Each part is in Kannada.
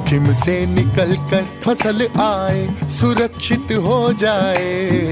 जोखिम से निकल कर फसल आए सुरक्षित हो जाए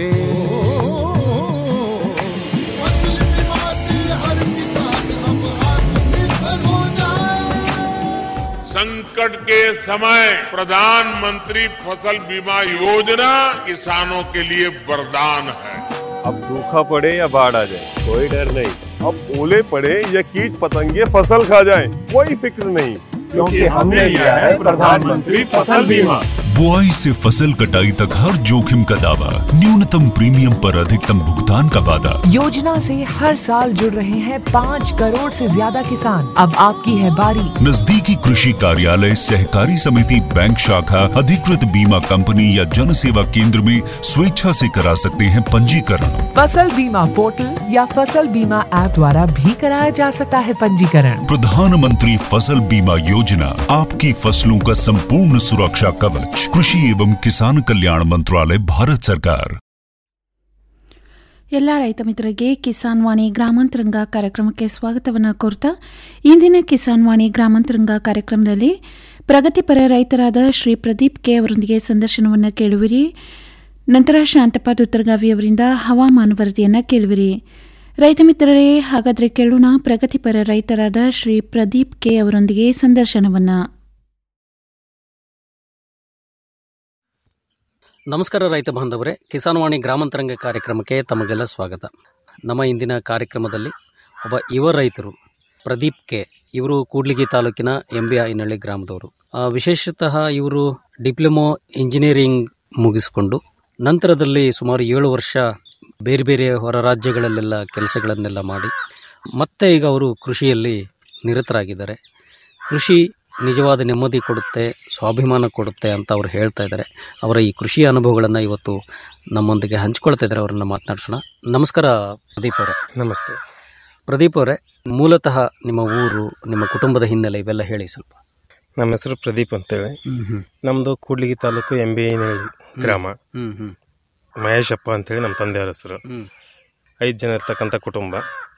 फसल बीमा से हर किसान अब आत्मनिर्भर हो जाए संकट के समय प्रधानमंत्री फसल बीमा योजना किसानों के लिए वरदान है अब सूखा पड़े या बाढ़ आ जाए कोई डर नहीं अब ओले पड़े या कीट पतंगे फसल खा जाए कोई फिक्र नहीं क्योंकि हमने लिया है प्रधानमंत्री फसल बीमा बुआई से फसल कटाई तक हर जोखिम का दावा न्यूनतम प्रीमियम पर अधिकतम भुगतान का वादा योजना से हर साल जुड़ रहे हैं पाँच करोड़ से ज्यादा किसान अब आपकी है बारी नजदीकी कृषि कार्यालय सहकारी समिति बैंक शाखा अधिकृत बीमा कंपनी या जन सेवा केंद्र में स्वेच्छा से करा सकते हैं पंजीकरण फसल बीमा पोर्टल या फसल बीमा ऐप द्वारा भी कराया जा सकता है पंजीकरण प्रधानमंत्री फसल बीमा योजना आपकी फसलों का संपूर्ण सुरक्षा कवच कृषि एवं किसान कल्याण मंत्रालय भारत सरकार ಎಲ್ಲ ರೈತ ಮಿತ್ರರಿಗೆ ಕಿಸಾನ್ ವಾಣಿ ಗ್ರಾಮಾಂತರಂಗ ಕಾರ್ಯಕ್ರಮಕ್ಕೆ ಸ್ವಾಗತವನ್ನು ಕೋರ್ತಾ ಇಂದಿನ ಕಿಸಾನ್ ವಾಣಿ ಗ್ರಾಮಾಂತರಂಗ ಕಾರ್ಯಕ್ರಮದಲ್ಲಿ ಪ್ರಗತಿಪರ ರೈತರಾದ ಶ್ರೀ ಪ್ರದೀಪ್ ಕೆ ಅವರೊಂದಿಗೆ ಸಂದರ್ಶನವನ್ನು ಕೇಳುವಿರಿ ನಂತರ ಶಾಂತಪ್ಪ ದುತ್ತರಗಾವಿ ಅವರಿಂದ ಹವಾಮಾನ ವರದಿಯನ್ನು ಕೇಳುವಿರಿ ರೈತ ಮಿತ್ರರೇ ಹಾಗಾದರೆ ಕೇಳೋಣ ಪ್ರಗತಿಪರ ರೈತರಾದ ಶ್ರೀ ಪ್ರದೀಪ್ ಕೆ ಅವರೊಂದಿಗೆ ಸಂದರ್ಶನವನ್ನು ನಮಸ್ಕಾರ ರೈತ ಬಾಂಧವರೇ ಕಿಸಾನ್ವಾಣಿ ಗ್ರಾಮಾಂತರಂಗ ಕಾರ್ಯಕ್ರಮಕ್ಕೆ ತಮಗೆಲ್ಲ ಸ್ವಾಗತ ನಮ್ಮ ಇಂದಿನ ಕಾರ್ಯಕ್ರಮದಲ್ಲಿ ಒಬ್ಬ ಯುವ ರೈತರು ಪ್ರದೀಪ್ ಕೆ ಇವರು ಕೂಡ್ಲಿಗಿ ತಾಲೂಕಿನ ಎಂ ಬಿ ಐನಹಳ್ಳಿ ಗ್ರಾಮದವರು ಆ, ವಿಶೇಷತಃ ಇವರು ಡಿಪ್ಲೊಮೊ ಇಂಜಿನಿಯರಿಂಗ್ ಮುಗಿಸಿಕೊಂಡು ನಂತರದಲ್ಲಿ ಸುಮಾರು ಏಳು ವರ್ಷ ಬೇರೆ ಬೇರೆ ಹೊರ ರಾಜ್ಯಗಳಲ್ಲೆಲ್ಲ ಕೆಲಸಗಳನ್ನೆಲ್ಲ ಮಾಡಿ ಮತ್ತೆ ಈಗ ಅವರು ಕೃಷಿಯಲ್ಲಿ ನಿರತರಾಗಿದ್ದಾರೆ ಕೃಷಿ ನಿಜವಾದ ನೆಮ್ಮದಿ ಕೊಡುತ್ತೆ ಸ್ವಾಭಿಮಾನ ಕೊಡುತ್ತೆ ಅಂತ ಅವರು ಹೇಳ್ತಾ ಇದ್ದಾರೆ ಅವರ ಈ ಕೃಷಿ ಅನುಭವಗಳನ್ನು ಇವತ್ತು ನಮ್ಮೊಂದಿಗೆ ಹಂಚ್ಕೊಳ್ತಾ ಇದ್ದಾರೆ ಅವರನ್ನು ಮಾತನಾಡಿಸೋಣ ನಮಸ್ಕಾರ ಪ್ರದೀಪ್ ಅವರೇ ನಮಸ್ತೆ ಪ್ರದೀಪ್ ಅವರೇ ಮೂಲತಃ ನಿಮ್ಮ ಊರು ನಿಮ್ಮ ಕುಟುಂಬದ ಹಿನ್ನೆಲೆ ಇವೆಲ್ಲ ಹೇಳಿ ಸ್ವಲ್ಪ ನಮ್ಮ ಹೆಸರು ಪ್ರದೀಪ್ ಅಂತೇಳಿ ಹ್ಮ್ ಹ್ಮ್ ನಮ್ಮದು ಕೂಡ್ಲಿಗಿ ತಾಲೂಕು ಎಂ ಬಿ ಐನಹಳ್ಳಿ ಗ್ರಾಮ ಹ್ಮ್ ಹ್ಮ್ ಮಹೇಶಪ್ಪ ಅಂತೇಳಿ ನಮ್ಮ ತಂದೆಯವರ ಹೆಸರು ಹ್ಮ್ ಐದು ಜನ ಇರ್ತಕ್ಕಂಥ ಕುಟುಂಬ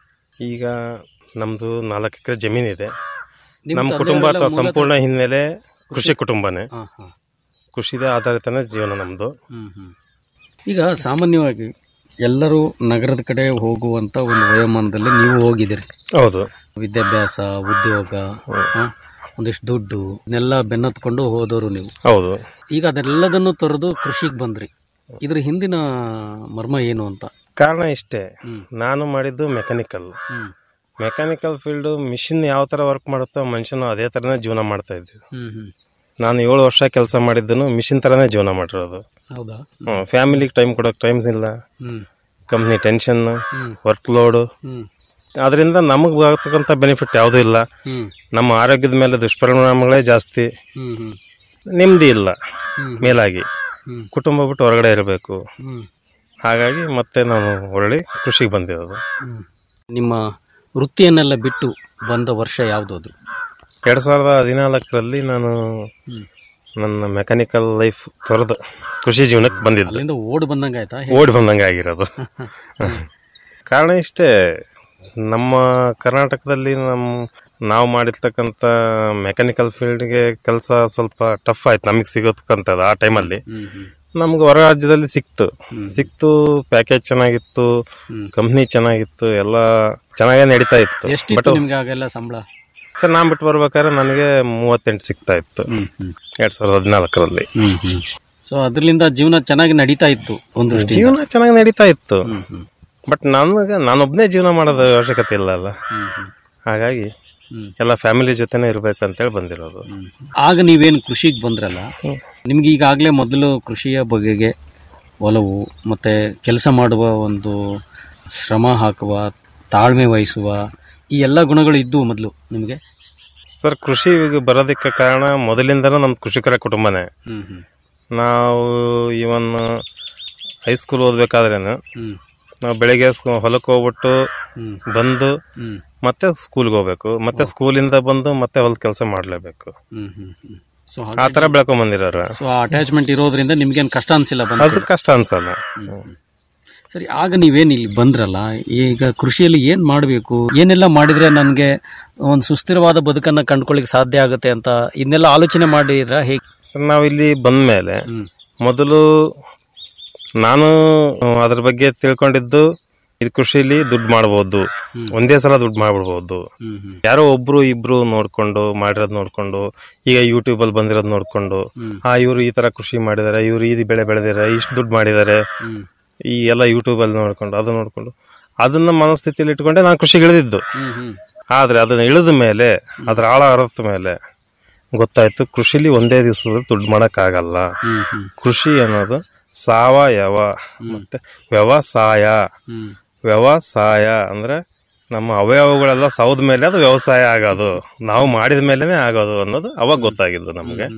ಈಗ ನಮ್ಮದು ನಾಲ್ಕು ಎಕರೆ ಜಮೀನಿದೆ ನಿಮ್ಮ ನಮ್ಮ ತಂದೆಯವರೆಲ್ಲ ಕುಟುಂಬ ಅಥವಾ ಮೂಲತಃ- ಸಂಪೂರ್ಣ ಹಿನ್ನೆಲೆ ಕೃಷಿ ಕುಟುಂಬನೇ ಹಾ, ಹಾ. ಕೃಷಿದೇ ಆಧಾರಿತನೇ ಜೀವನ ನಮ್ಮದು ಹ್ಮ್ ಹ್ಮ್ ಈಗ ಸಾಮಾನ್ಯವಾಗಿ ಎಲ್ಲರೂ ನಗರದ ಕಡೆ ಹೋಗುವಂತ ಒಂದು ವಯೋಮಾನದಲ್ಲಿ ನೀವು ಹೋಗಿದ್ದೀರಿ ಹೌದು ವಿದ್ಯಾಭ್ಯಾಸ ಉದ್ಯೋಗ ಹಾ, ಒಂದಿಷ್ಟು ದುಡ್ಡು ಇದನ್ನೆಲ್ಲ ಬೆನ್ನತ್ಕೊಂಡು ಹೋದವರು ನೀವು ಹೌದು ಈಗ ಅದೆಲ್ಲದನ್ನು ತೊರೆದು ಕೃಷಿಗೆ ಬಂದ್ರಿ ಇದ್ರ ಹಿಂದಿನ ಮರ್ಮ ಏನು ಅಂತ ಕಾರಣ ಇಷ್ಟೇ ಹ್ಮ್. ನಾನು ಮಾಡಿದ್ದು ಮೆಕ್ಯಾನಿಕಲ್ ಹ್ಮ್ ಮೆಕ್ಯಾನಿಕಲ್ ಫೀಲ್ಡು ಮಿಷಿನ್ ಯಾವ ಥರ ವರ್ಕ್ ಮಾಡುತ್ತೋ ಮನುಷ್ಯನು ಅದೇ ಥರನೇ ಜೀವನ ಮಾಡ್ತಾ ಇದ್ವಿ ಹ್ಮ್ ಹ್ಮ್ ನಾನು ಏಳು ವರ್ಷ ಕೆಲಸ ಮಾಡಿದ್ದನು ಮಿಷಿನ್ ಥರನೇ ಜೀವನ ಮಾಡಿರೋದು ಹೌದಾ ಫ್ಯಾಮಿಲಿಗೆ ಟೈಮ್ ಕೊಡೋಕೆ ಟೈಮ್ ಇಲ್ಲ ಹ್ಮ್ ಕಂಪ್ನಿ ಟೆನ್ಷನ್ ಹ್ಮ್. ವರ್ಕ್ ಲೋಡು ಹ್ಮ್ ಅದರಿಂದ ನಮಗೆ ಬರ್ತಕ್ಕಂಥ ಬೆನಿಫಿಟ್ ಯಾವುದೂ ಇಲ್ಲ ಹ್ಮ್ ನಮ್ಮ ಆರೋಗ್ಯದ ಮೇಲೆ ದುಷ್ಪರಿಣಾಮಗಳೇ ಜಾಸ್ತಿ ಹ್ಮ್ ಹ್ಮ್ ನೆಮ್ಮದಿ ಇಲ್ಲ ಹ್ಮ್. ಮೇಲಾಗಿ ಹ್ಮ್. ಕುಟುಂಬ ಬಿಟ್ಟು ಹೊರಗಡೆ ಇರಬೇಕು ಹ್ಮ್ ಹಾಗಾಗಿ ಮತ್ತೆ ನಾನು ಹೊರಳಿ ಕೃಷಿಗೆ ಬಂದಿರೋದು ಹ್ಮ್. ನಿಮ್ಮ ವೃತ್ತಿಯನ್ನೆಲ್ಲ ಬಿಟ್ಟು ಬಂದ ವರ್ಷ ಯಾವುದು ಅದು ಎರಡು ಸಾವಿರದ ಹದಿನಾಲ್ಕರಲ್ಲಿ ನಾನು ಹ್ಮ್. ನನ್ನ ಮೆಕ್ಯಾನಿಕಲ್ ಲೈಫ್ ತೊರೆದು ಕೃಷಿ ಜೀವನಕ್ಕೆ ಬಂದಿದ್ದು ಅಲ್ಲಿಂದ ಓಡ್ ಬಂದಂಗೆ ಆಯ್ತಾ ಓಡಿ ಬಂದಂಗೆ ಆಗಿರೋದು ಕಾರಣ ಇಷ್ಟೇ ನಮ್ಮ ಕರ್ನಾಟಕದಲ್ಲಿ ನಮ್ಮ ನಾವು ಮಾಡಿರ್ತಕ್ಕಂಥ ಮೆಕ್ಯಾನಿಕಲ್ ಫೀಲ್ಡ್ಗೆ ಕೆಲಸ ಸ್ವಲ್ಪ ಟಫ್ ಆಯ್ತು ನಮಗೆ ಸಿಗೋತಕ್ಕಂಥದ್ದು ಆ ಟೈಮಲ್ಲಿ ಹ್ಮ್ ಹ್ಮ್ ನಮ್ಗೆ ಹೊರ ರಾಜ್ಯದಲ್ಲಿ ಸಿಕ್ತು ಸಿಕ್ತು ಪ್ಯಾಕೇಜ್ ಚೆನ್ನಾಗಿತ್ತು ಹ್ಮ್. ಕಂಪ್ನಿ ಚೆನ್ನಾಗಿತ್ತು ಎಲ್ಲ ಚೆನ್ನಾಗೇ ನಡೀತಾ ಇತ್ತು ಬಟ್ ಎಷ್ಟಿತ್ತು ನಿಮ್ಗೆ ಆಗೆಲ್ಲ ಸಂಬಳ ಸರ್ ನಾನು ಬಿಟ್ಟು ಬರ್ಬೇಕಾದ್ರೆ ನನಗೆ ಮೂವತ್ತೆಂಟು ಸಿಗ್ತಾ ಇತ್ತು ಹ್ಮ್ ಹ್ಮ್ ಎರಡ್ ಸಾವಿರದ ಹದಿನಾಲ್ಕರಲ್ಲಿ ಹ್ಮ್ ಹ್ಮ್ ಸೊ ಅದರಿಂದ ಜೀವನ ಚೆನ್ನಾಗಿ ನಡೀತಾ ಇತ್ತು ಒಂದು ದೃಷ್ಟಿಯಿಂದ. ಜೀವನ ಚೆನ್ನಾಗಿ ನಡೀತಾ ಇತ್ತು ಹ್ಮ್ ಹ್ಮ್ ಬಟ್ ನನಗೆ ನಾನೊಬ್ಬನೇ ಜೀವನ ಮಾಡೋದು ಅವಶ್ಯಕತೆ ಇಲ್ಲ ಅಲ್ಲ ಹ್ಮ್ ಹ್ಮ್ ಹಾಗಾಗಿ ಹ್ಮ್. ಎಲ್ಲ ಫ್ಯಾಮಿಲಿ ಜೊತೆನೇ ಇರ್ಬೇಕಂತೇಳಿ ಬಂದಿರೋದು ಹ್ಮ್. ಆಗ ನೀವೇನು ಕೃಷಿಗೆ ಬಂದ್ರಲ್ಲ ನಿಮ್ಗೆ ಈಗಾಗಲೇ ಮೊದಲು ಕೃಷಿಯ ಬಗೆಗೆ ಒಲವು ಮತ್ತೆ ಕೆಲಸ ಮಾಡುವ ಒಂದು ಶ್ರಮ ಹಾಕುವ ತಾಳ್ಮೆ ವಹಿಸುವ ಈ ಎಲ್ಲ ಗುಣಗಳು ಇದ್ದವು ಮೊದಲು ನಿಮಗೆ ಸರ್ ಕೃಷಿಗೆ ಬರೋದಕ್ಕೆ ಕಾರಣ ಮೊದಲಿಂದನೂ ನಮ್ಮ ಕೃಷಿಕರ ಕುಟುಂಬನೇ ಹ್ಮ್ ಹ್ಮ್ ನಾವು ಇವನ್ ಹೈಸ್ಕೂಲ್ ಓದ್ಬೇಕಾದ್ರೇನು ಹ್ಮ್ ನಾವು ಬೆಳಿಗ್ಗೆ ಸ್ಕೂ- ಹೊಲಕ್ಕೆ ಹೋಗ್ಬಿಟ್ಟು ಹ್ಮ್ ಬಂದು ಹ್ಮ್ ಮತ್ತೆ ಸ್ಕೂಲ್ಗೆ ಹೋಗ್ಬೇಕು ಮತ್ತೆ ಸ್ಕೂಲಿಂದ ಬಂದು ಮತ್ತೆ ಹೊಲದ ಕೆಲಸ ಮಾಡಲೇಬೇಕು ಹ್ಮ್ ಹ್ಮ್ ಹ್ಮ್ ಸೊ ಆ ಥರ ಬೆಳ್ಕೊಂಡ್ ಬಂದಿರೋರು ಸೊ ಆ ಅಟ್ಯಾಚ್ಮೆಂಟ್ ಇರೋದ್ರಿಂದ ನಿಮ್ಗೇನು ಕಷ್ಟ ಅನ್ಸಿಲ್ಲ ಬಂದ ಅದು ಕಷ್ಟ ಅನ್ಸಲ್ಲ ಸರಿ ಆಗ ನೀವೇನು ಇಲ್ಲಿ ಬಂದ್ರಲ್ಲ ಈಗ ಕೃಷಿಯಲ್ಲಿ ಏನು ಮಾಡಬೇಕು ಏನೆಲ್ಲ ಮಾಡಿದ್ರೆ ನನಗೆ ಒಂದು ಸುಸ್ಥಿರವಾದ ಬದುಕನ್ನ ಕಂಡುಕೊಳ್ಳಿಕ್ಕೆ ಸಾಧ್ಯ ಆಗುತ್ತೆ ಅಂತ ಇದನ್ನೆಲ್ಲ ಆಲೋಚನೆ ಮಾಡಿದ್ರ ಹೇಗೆ ಸರ್ ನಾವು ಇಲ್ಲಿ ಬಂದ ಮೇಲೆ ಮೊದಲು ನಾನು ಆ, ಅದ್ರ ಬಗ್ಗೆ ತಿಳ್ಕೊಂಡಿದ್ದು ಇದು ಕೃಷಿಲಿ ದುಡ್ಡು ಮಾಡ್ಬೋದು ಒಂದೇ ಸಲ ದುಡ್ಡು ಮಾಡ್ಬಿಡ್ಬೋದು ಯಾರೋ ಒಬ್ರು ಇಬ್ರು ನೋಡ್ಕೊಂಡು ಮಾಡಿರೋದ್ ನೋಡ್ಕೊಂಡು ಈಗ ಯೂಟ್ಯೂಬ್ ಅಲ್ಲಿ ಬಂದಿರೋದ್ ನೋಡ್ಕೊಂಡು ಆ ಇವರು ಈ ತರ ಕೃಷಿ ಮಾಡಿದಾರೆ ಇವ್ರು ಈ ಬೆಳೆ ಬೆಳೆದಿದ್ದಾರೆ ಇಷ್ಟು ದುಡ್ಡು ಮಾಡಿದ್ದಾರೆ ಈ ಎಲ್ಲ ಯೂಟ್ಯೂಬ್ ಅಲ್ಲಿ ನೋಡ್ಕೊಂಡು ಅದು ನೋಡ್ಕೊಂಡು ಅದನ್ನ ಮನಸ್ಥಿತಿಯಲ್ಲಿ ಇಟ್ಕೊಂಡೆ ನಾನು ಕೃಷಿಗೆ ಇಳಿದಿದ್ದು ಆದ್ರೆ ಅದನ್ನ ಇಳಿದ ಮೇಲೆ ಅದ್ರ ಆಳ ಅರ್ಥ ಮೇಲೆ ಗೊತ್ತಾಯ್ತು ಕೃಷಿಲಿ ಒಂದೇ ದಿವಸದಲ್ಲಿ ದುಡ್ಡು ಮಾಡಕ್ ಆಗಲ್ಲ ಕೃಷಿ ಅನ್ನೋದು ಸಾವಯವ ಮತ್ತೆ ವ್ಯವಸಾಯ ವ್ಯವಸಾಯ ಅಂದ್ರೆ ನಮ್ಮ ಅವಯವಗಳೆಲ್ಲ ಸೌದ ಮೇಲೆ ಅದು ವ್ಯವಸಾಯ ಆಗೋದು ನಾವು ಮಾಡಿದ ಮೇಲೆನೆ ಆಗೋದು ಅನ್ನೋದು ಅವಾಗ ಗೊತ್ತಾಗಿದ್ದು ನಮಗೆ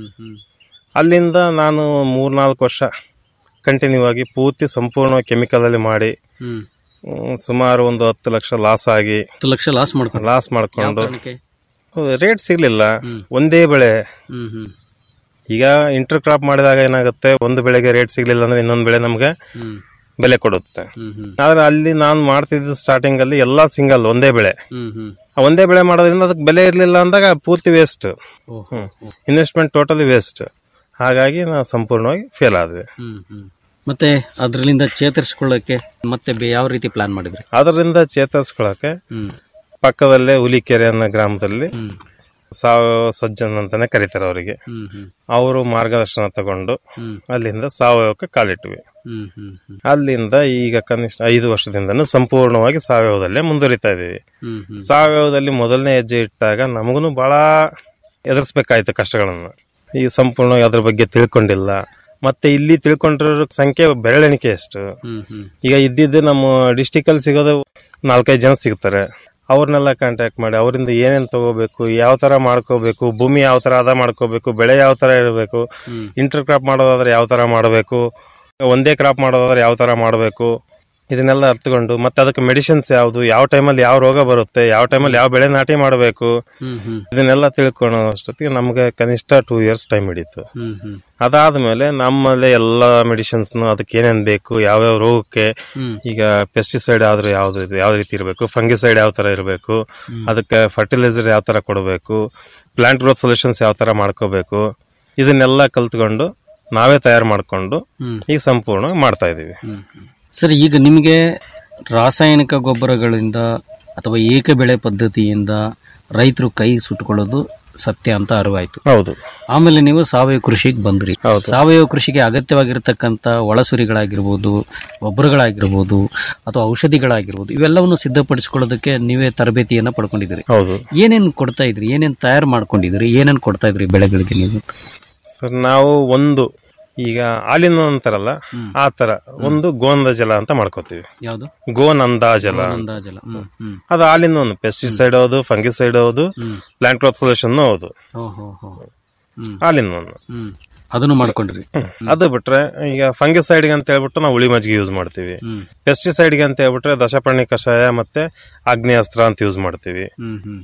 ಅಲ್ಲಿಂದ ನಾನು ಮೂರ್ನಾಲ್ಕು ವರ್ಷ ಕಂಟಿನ್ಯೂ ಆಗಿ ಪೂರ್ತಿ ಸಂಪೂರ್ಣ ಕೆಮಿಕಲ್ ಅಲ್ಲಿ ಮಾಡಿ ಹ್ಮ್, ಸುಮಾರು ಒಂದು ಹತ್ತು ಲಕ್ಷ ಲಾಸ್ ಆಗಿ ಹತ್ತು ಲಕ್ಷ ಲಾಸ್ ಮಾಡ್ಕೊಂಡು ಲಾಸ್ ಮಾಡ್ಕೊಂಡು ಕಾರಣಕ್ಕೆ? ರೇಟ್ ಸಿಗ್ಲಿಲ್ಲ ಒಂದೇ ಬೆಳೆ ಹ್ಮ್ ಹ್ಮ್ ಈಗ ಇಂಟರ್ ಕ್ರಾಪ್ ಮಾಡಿದಾಗ ಏನಾಗುತ್ತೆ ಒಂದು ಬೆಳೆಗೆ ರೇಟ್ ಸಿಗ್ಲಿಲ್ಲ ಅಂದ್ರೆ ಇನ್ನೊಂದು ಬೆಳೆ ನಮ್ಗೆ ಹ್ಮ್ ಬೆಲೆ ಕೊಡುತ್ತೆ ಹ್ಮ್ ಹ್ಮ್ ಆದ್ರೆ ಅಲ್ಲಿ ನಾನು ಮಾಡ್ತಿದ್ದ ಸ್ಟಾರ್ಟಿಂಗ್ ಅಲ್ಲಿ ಎಲ್ಲಾ ಸಿಂಗಲ್ ಒಂದೇ ಬೆಳೆ ಹ್ಮ್ ಹ್ಮ್ ಆ ಒಂದೇ ಬೆಳೆ ಮಾಡೋದ್ರಿಂದ ಅದಕ್ಕೆ ಬೆಲೆ ಇರಲಿಲ್ಲ ಅಂದಾಗ ಪೂರ್ತಿ ವೇಸ್ಟ್ ಓಹೋ ಇನ್ವೆಸ್ಟ್ಮೆಂಟ್ ಟೋಟಲಿ ವೇಸ್ಟ್ ಹಾಗಾಗಿ ನಾವು ಸಂಪೂರ್ಣವಾಗಿ ಫೇಲ್ ಆದ್ವಿ ಹ್ಮ್ ಹ್ಮ್ ಮತ್ತೆ ಅದರಿಂದ ಚೇತರಿಸ್ಕೊಳ್ಳಕ್ಕೆ ಮತ್ತೆ ಬೆ- ಯಾವ ರೀತಿ ಪ್ಲಾನ್ ಮಾಡಿದ್ರಿ ಅದರಿಂದ ಚೇತರಿಸ್ಕೊಳಕ್ಕೆ ಹ್ಮ್ ಪಕ್ಕದಲ್ಲೇ ಹುಲಿಕೆರೆ ಅನ್ನೋ ಗ್ರಾಮದಲ್ಲಿ ಹ್ಮ್ ಸಾವಯವ ಸಜ್ಜನ್ ಅಂತಾನೆ ಕರೀತಾರೆ ಅವರಿಗೆ ಹ್ಮ್ ಹ್ಮ್ ಅವರು ಮಾರ್ಗದರ್ಶನ ತಗೊಂಡು ಹ್ಮ್ ಅಲ್ಲಿಂದ ಸಾವಯವಕ್ಕೆ ಕಾಲಿಟ್ವಿ ಹ್ಮ್ ಹ್ಮ್ ಹ್ಮ್ ಅಲ್ಲಿಂದ ಈಗ ಕನಿಷ್ಠ ಐದು ವರ್ಷದಿಂದನೂ ಸಂಪೂರ್ಣವಾಗಿ ಸಾವಯವದಲ್ಲೇ ಮುಂದುವರಿತಾ ಇದೀವಿ ಹ್ಮ್ ಹ್ಮ್ ಸಾವಯವದಲ್ಲಿ ಮೊದಲನೇ ಹೆಜ್ಜೆ ಇಟ್ಟಾಗ ನಮಗೂ ಬಹಳ ಎದುರಿಸ್ಬೇಕಾಯ್ತು ಕಷ್ಟಗಳನ್ನು ಈ ಸಂಪೂರ್ಣವಾಗಿ ಅದ್ರ ಬಗ್ಗೆ ತಿಳ್ಕೊಂಡಿಲ್ಲ ಮತ್ತೆ ಇಲ್ಲಿ ತಿಳ್ಕೊಂಡಿರೋ ಸಂಖ್ಯೆ ಬೆರಳೆಣಿಕೆ ಎಷ್ಟು ಹ್ಮ್ ಹ್ಮ್ ಈಗ ಇದ್ದಿದ್ದು ನಮ್ಮ ಡಿಸ್ಟಿಕ್ ಅಲ್ಲಿ ಸಿಗೋದು ನಾಲ್ಕೈದು ಜನ ಸಿಗ್ತಾರೆ ಅವ್ರನ್ನೆಲ್ಲ ಕಾಂಟ್ಯಾಕ್ಟ್ ಮಾಡಿ ಅವರಿಂದ ಏನೇನು ತಗೋಬೇಕು ಯಾವ ತರ ಮಾಡ್ಕೋಬೇಕು ಭೂಮಿ ಯಾವ ತರ ಅದ ಮಾಡ್ಕೋಬೇಕು ಬೆಳೆ ಯಾವ ತರ ಇರಬೇಕು ಇಂಟರ್ ಕ್ರಾಪ್ ಮಾಡೋದಾದ್ರೆ ಯಾವ ತರ ಮಾಡಬೇಕು ಒಂದೇ ಕ್ರಾಪ್ ಮಾಡೋದಾದ್ರೆ ಯಾವ ತರ ಮಾಡಬೇಕು ಇದನ್ನೆಲ್ಲ ಅರ್ಥಕೊಂಡು ಮತ್ತೆ ಅದಕ್ಕೆ ಮೆಡಿಸಿನ್ಸ್ ಯಾವುದು ಯಾವ ಟೈಮಲ್ಲಿ ಯಾವ ರೋಗ ಬರುತ್ತೆ ಯಾವ ಟೈಮಲ್ಲಿ ಯಾವ ಬೆಳೆ ನಾಟಿ ಮಾಡಬೇಕು ಹ್ಮ್ ಹ್ಮ್ ಇದನ್ನೆಲ್ಲ ತಿಳ್ಕೊಳ್ಳೋ ಅಷ್ಟೊತ್ತಿಗೆ ನಮ್ಗೆ ಕನಿಷ್ಠ ಟೂ ಇಯರ್ಸ್ ಟೈಮ್ ಹಿಡಿತು ಹ್ಮ್ ಹ್ಮ್ ಅದಾದ್ಮೇಲೆ ನಮ್ಮಲ್ಲೇ ಎಲ್ಲ ಮೆಡಿಸಿನ್ಸ್ ಅದಕ್ಕೆ ಏನೇನ್ ಬೇಕು ಯಾವ್ಯಾವ ರೋಗಕ್ಕೆ ಹ್ಮ್. ಈಗ ಪೆಸ್ಟಿಸೈಡ್ ಆದ್ರೂ ಯಾವ್ದು ಇದು ಯಾವ ರೀತಿ ಇರಬೇಕು ಫಂಗಿಸೈಡ್ ಯಾವ ತರ ಇರಬೇಕು ಅದಕ್ಕೆ ಫರ್ಟಿಲೈಸರ್ ಯಾವ ತರ ಕೊಡಬೇಕು ಪ್ಲಾಂಟ್ ಗ್ರೋತ್ ಸೊಲ್ಯೂಷನ್ಸ್ ಯಾವ ತರ ಮಾಡ್ಕೋಬೇಕು ಇದನ್ನೆಲ್ಲ ಕಲ್ತ್ಕೊಂಡು ನಾವೇ ತಯಾರು ಮಾಡ್ಕೊಂಡು ಹ್ಮ್. ಈಗ ಸಂಪೂರ್ಣ ಮಾಡ್ತಾ ಇದೀವಿ ಸರಿ ಈಗ ನಿಮಗೆ ರಾಸಾಯನಿಕ ಗೊಬ್ಬರಗಳಿಂದ ಅಥವಾ ಏಕ ಬೆಳೆ ಪದ್ಧತಿಯಿಂದ ರೈತರು ಕೈ ಸುಟ್ಟುಕೊಳ್ಳೋದು ಸತ್ಯ ಅಂತ ಅರಿವಾಯ್ತು ಹೌದು ಆಮೇಲೆ ನೀವು ಸಾವಯವ ಕೃಷಿಗೆ ಬಂದ್ರಿ ಹೌದು. ಸಾವಯವ ಕೃಷಿಗೆ ಅಗತ್ಯವಾಗಿರ್ತಕ್ಕಂಥ ಒಳಸುರಿಗಳಾಗಿರ್ಬೋದು ಗೊಬ್ಬರಗಳಾಗಿರ್ಬೋದು ಅಥವಾ ಔಷಧಿಗಳಾಗಿರ್ಬೋದು ಇವೆಲ್ಲವನ್ನು ಸಿದ್ಧಪಡಿಸಿಕೊಳ್ಳೋದಕ್ಕೆ ನೀವೇ ತರಬೇತಿಯನ್ನ ಪಡ್ಕೊಂಡಿದ್ದೀರಿ ಹೌದು ಏನೇನು ಕೊಡ್ತಾ ಇದ್ರಿ ಏನೇನು ತಯಾರು ಮಾಡ್ಕೊಂಡಿದ್ರಿ ಏನೇನು ಕೊಡ್ತಾ ಇದ್ರಿ ಬೆಳೆಗಳಿಗೆ ನೀವು ಸರ್ ನಾವು ಒಂದು ಈಗ ಹಾಲಿನ ಅಂತಾರಲ್ಲ ಆ ತರ ಒಂದು ಗೋಂದ ಜಲ ಅಂತ ಮಾಡ್ಕೋತೀವಿ ಯಾವುದು ಗೋನಂದ ಜಲ ಅಂದಾಜಲ್ಲ ಹ್ಮ್ ಹ್ಮ್ ಅದು ಹಾಲಿನ ಒಂದು ಪೆಸ್ಟಿಸೈಡ್ ಹೌದು ಫಂಗಿಸೈಡ್ ಹೌದು ಪ್ಲಾಂಟ್ ಕ್ರಾಪ್ ಸೊಲ್ಯೂಷನ್ ಹೌದು ಓ ಹೋ ಹೋ ಹ್ಮ್ ಹಾಲಿನ ಒಂದು ಹ್ಮ್ ಅದನ್ನು ಮಾಡ್ಕೊಂಡ್ರಿ ಅದು ಬಿಟ್ರೆ ಈಗ ಫಂಗಿಸೈಡ್ ಅಂತ ಹೇಳ್ಬಿಟ್ಟು ನಾವು ಹುಳಿ ಮಜ್ಜಿಗೆ ಯೂಸ್ ಮಾಡ್ತೀವಿ ಹ್ಮ್ ಪೆಸ್ಟಿಸೈಡ್ ಅಂತ ಹೇಳ್ಬಿಟ್ರೆ ದಶಪರ್ಣಿ ಕಷಾಯ ಮತ್ತೆ ಆಗ್ನೇಯಾಸ್ತ್ರ ಅಂತ ಯೂಸ್ ಮಾಡ್ತೀವಿ ಹ್ಮ್ ಹ್ಮ್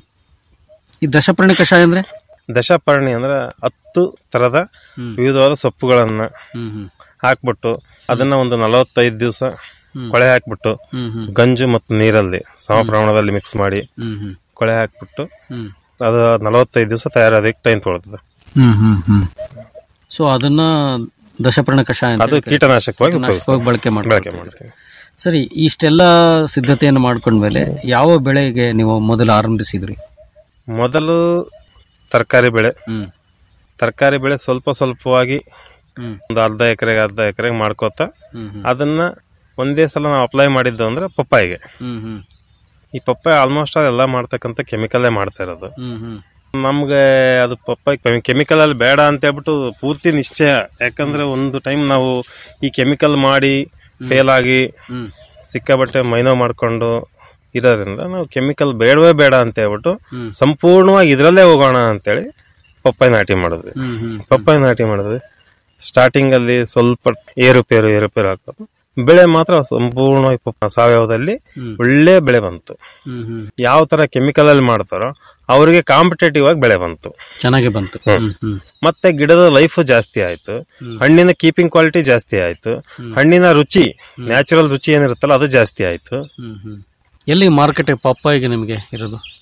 ಈ ದಶಪರ್ಣಿ ಕಷಾಯ ಅಂದ್ರೆ ದಶಪರ್ಣಿ ಅಂದ್ರೆ ಹತ್ತು ತರದ ಹ್ಮ್. ವಿವಿಧವಾದ ಸೊಪ್ಪುಗಳನ್ನ ಹ್ಮ್ ಹ್ಮ್ ಹಾಕ್ಬಿಟ್ಟು ಅದನ್ನ ಒಂದು ನಲವತ್ತೈದು ದಿವಸ ಹ್ಮ್. ಕೊಳೆ ಹಾಕ್ಬಿಟ್ಟು ಹ್ಮ್ ಹ್ಮ್ ಗಂಜು ಮತ್ತು ನೀರಲ್ಲಿ ಸಮ ಪ್ರಮಾಣದಲ್ಲಿ ಮಿಕ್ಸ್ ಮಾಡಿ ಹ್ಮ್ ಹ್ಮ್ ಕೊಳೆ ಹಾಕ್ಬಿಟ್ಟು ಹ್ಮ್ ಅದು ನಲವತ್ತೈದು ದಿವಸ ತಯಾರಾದಕ್ಕೆ ಟೈಮ್ ತೊಗೊಳ್ತದೆ ಹ್ಮ್ ಹ್ಮ್ ಹ್ಮ್ ಸೊ ಅದನ್ನ ದಶಪರ್ಣ ಕಷಾಯ ಅಂತ ಅದು ಹೇಳಿ ಕೀಟನಾಶಕವಾಗಿ ಕೀಟನಾಶಕವಾಗಿ ಬಳಕೆ ಬಳಕೆ ಮಾಡ್ಕೊಳ್ತೀವಿ ಮಾಡ್ತೀವಿ ಸರಿ ಇಷ್ಟೆಲ್ಲ ಸಿದ್ಧತೆಯನ್ನು ಮಾಡ್ಕೊಂಡ್ಮೇಲೆ ಯಾವ ಬೆಳೆಗೆ ನೀವು ಮೊದಲು ಆರಂಭಿಸಿದ್ರಿ ಮೊದಲು ತರಕಾರಿ ಬೆಳೆ ಹ್ಮ್ ತರಕಾರಿ ಬೆಳೆ ಸ್ವಲ್ಪ ಸ್ವಲ್ಪವಾಗಿ ಹ್ಮ್ ಒಂದು ಅರ್ಧ ಎಕರೆಗೆ ಅರ್ಧ ಎಕರೆಗೆ ಮಾಡ್ಕೋತಾ ಹ್ಮ್ ಹ್ಮ್ ಅದನ್ನ ಒಂದೇ ಸಲ ನಾವು ಅಪ್ಲೈ ಮಾಡಿದ್ದು ಅಂದ್ರೆ ಪಪ್ಪಾಯಿಗೆ ಹ್ಮ್ ಹ್ಮ್ ಈ ಪಪ್ಪಾಯ ಆಲ್ಮೋಸ್ಟ್ ಎಲ್ಲ ಮಾಡ್ತಕ್ಕಂಥ ಕೆಮಿಕಲ್ಲೇ ಮಾಡ್ತಾ ಇರೋದು ಹ್ಮ್ ಹ್ಮ್ ನಮ್ಗೆ ಅದು ಪಪ್ಪಾಯಿ ಕೆಮಿಕಲ್ ಅಲ್ಲಿ ಬೇಡ ಅಂತ ಹೇಳ್ಬಿಟ್ಟು ಪೂರ್ತಿ ನಿಶ್ಚಯ ಯಾಕಂದ್ರೆ ಒಂದು ಟೈಮ್ ನಾವು ಈ ಕೆಮಿಕಲ್ ಮಾಡಿ ಫೇಲ್ ಆಗಿ ಹ್ಮ್ ಸಿಕ್ಕಾಬಟ್ಟೆ ಮೈನೋ ಮಾಡ್ಕೊಂಡು ಇರೋದ್ರಿಂದ ನಾವು ಕೆಮಿಕಲ್ ಬೇಡವೇ ಬೇಡ ಅಂತ ಹೇಳ್ಬಿಟ್ಟು ಹ್ಮ್. ಸಂಪೂರ್ಣವಾಗಿ ಇದರಲ್ಲೇ ಹೋಗೋಣ ಅಂತೇಳಿ ಪಪ್ಪಾಯಿ ನಾಟಿ ಮಾಡಿದ್ವಿ ಹ್ಮ್ ಹ್ಮ್ ಪಪ್ಪಾಯಿ ನಾಟಿ ಮಾಡಿದ್ವಿ ಸ್ಟಾರ್ಟಿಂಗ್ ಅಲ್ಲಿ ಸ್ವಲ್ಪ ಏರುಪೇರು ಏರುಪೇರು ಆಗ್ತದೆ ಬೆಳೆ ಮಾತ್ರ ಸಂಪೂರ್ಣವಾಗಿ ಪಪ್ಪ ಸಾವಯವದಲ್ಲಿ ಹ್ಮ್. ಒಳ್ಳೆ ಬೆಳೆ ಬಂತು ಹ್ಮ್ ಹ್ಮ್ ಯಾವ ತರ ಕೆಮಿಕಲ್ ಅಲ್ಲಿ ಮಾಡ್ತಾರೋ ಅವರಿಗೆ ಕಾಂಪಿಟೇಟಿವ್ ಆಗಿ ಬೆಳೆ ಬಂತು ಚೆನ್ನಾಗಿ ಬಂತು ಹ್ಮ್ ಹ್ಮ್ ಮತ್ತೆ ಗಿಡದ ಲೈಫ್ ಜಾಸ್ತಿ ಆಯ್ತು ಹಣ್ಣಿನ ಕೀಪಿಂಗ್ ಕ್ವಾಲಿಟಿ ಜಾಸ್ತಿ ಆಯ್ತು ಹಣ್ಣಿನ ರುಚಿ ನ್ಯಾಚುರಲ್ ರುಚಿ ಏನಿರುತ್ತಲ್ಲ ಅದು ಜಾಸ್ತಿ ಆಯ್ತು ಹ್ಮ್ ಹ್ಮ್ ಎಲ್ಲಿ ಮಾರ್ಕೆಟ್ ಪಪ್ಪಾಯಿಗೆ ನಿಮಗೆ ಇರೋದು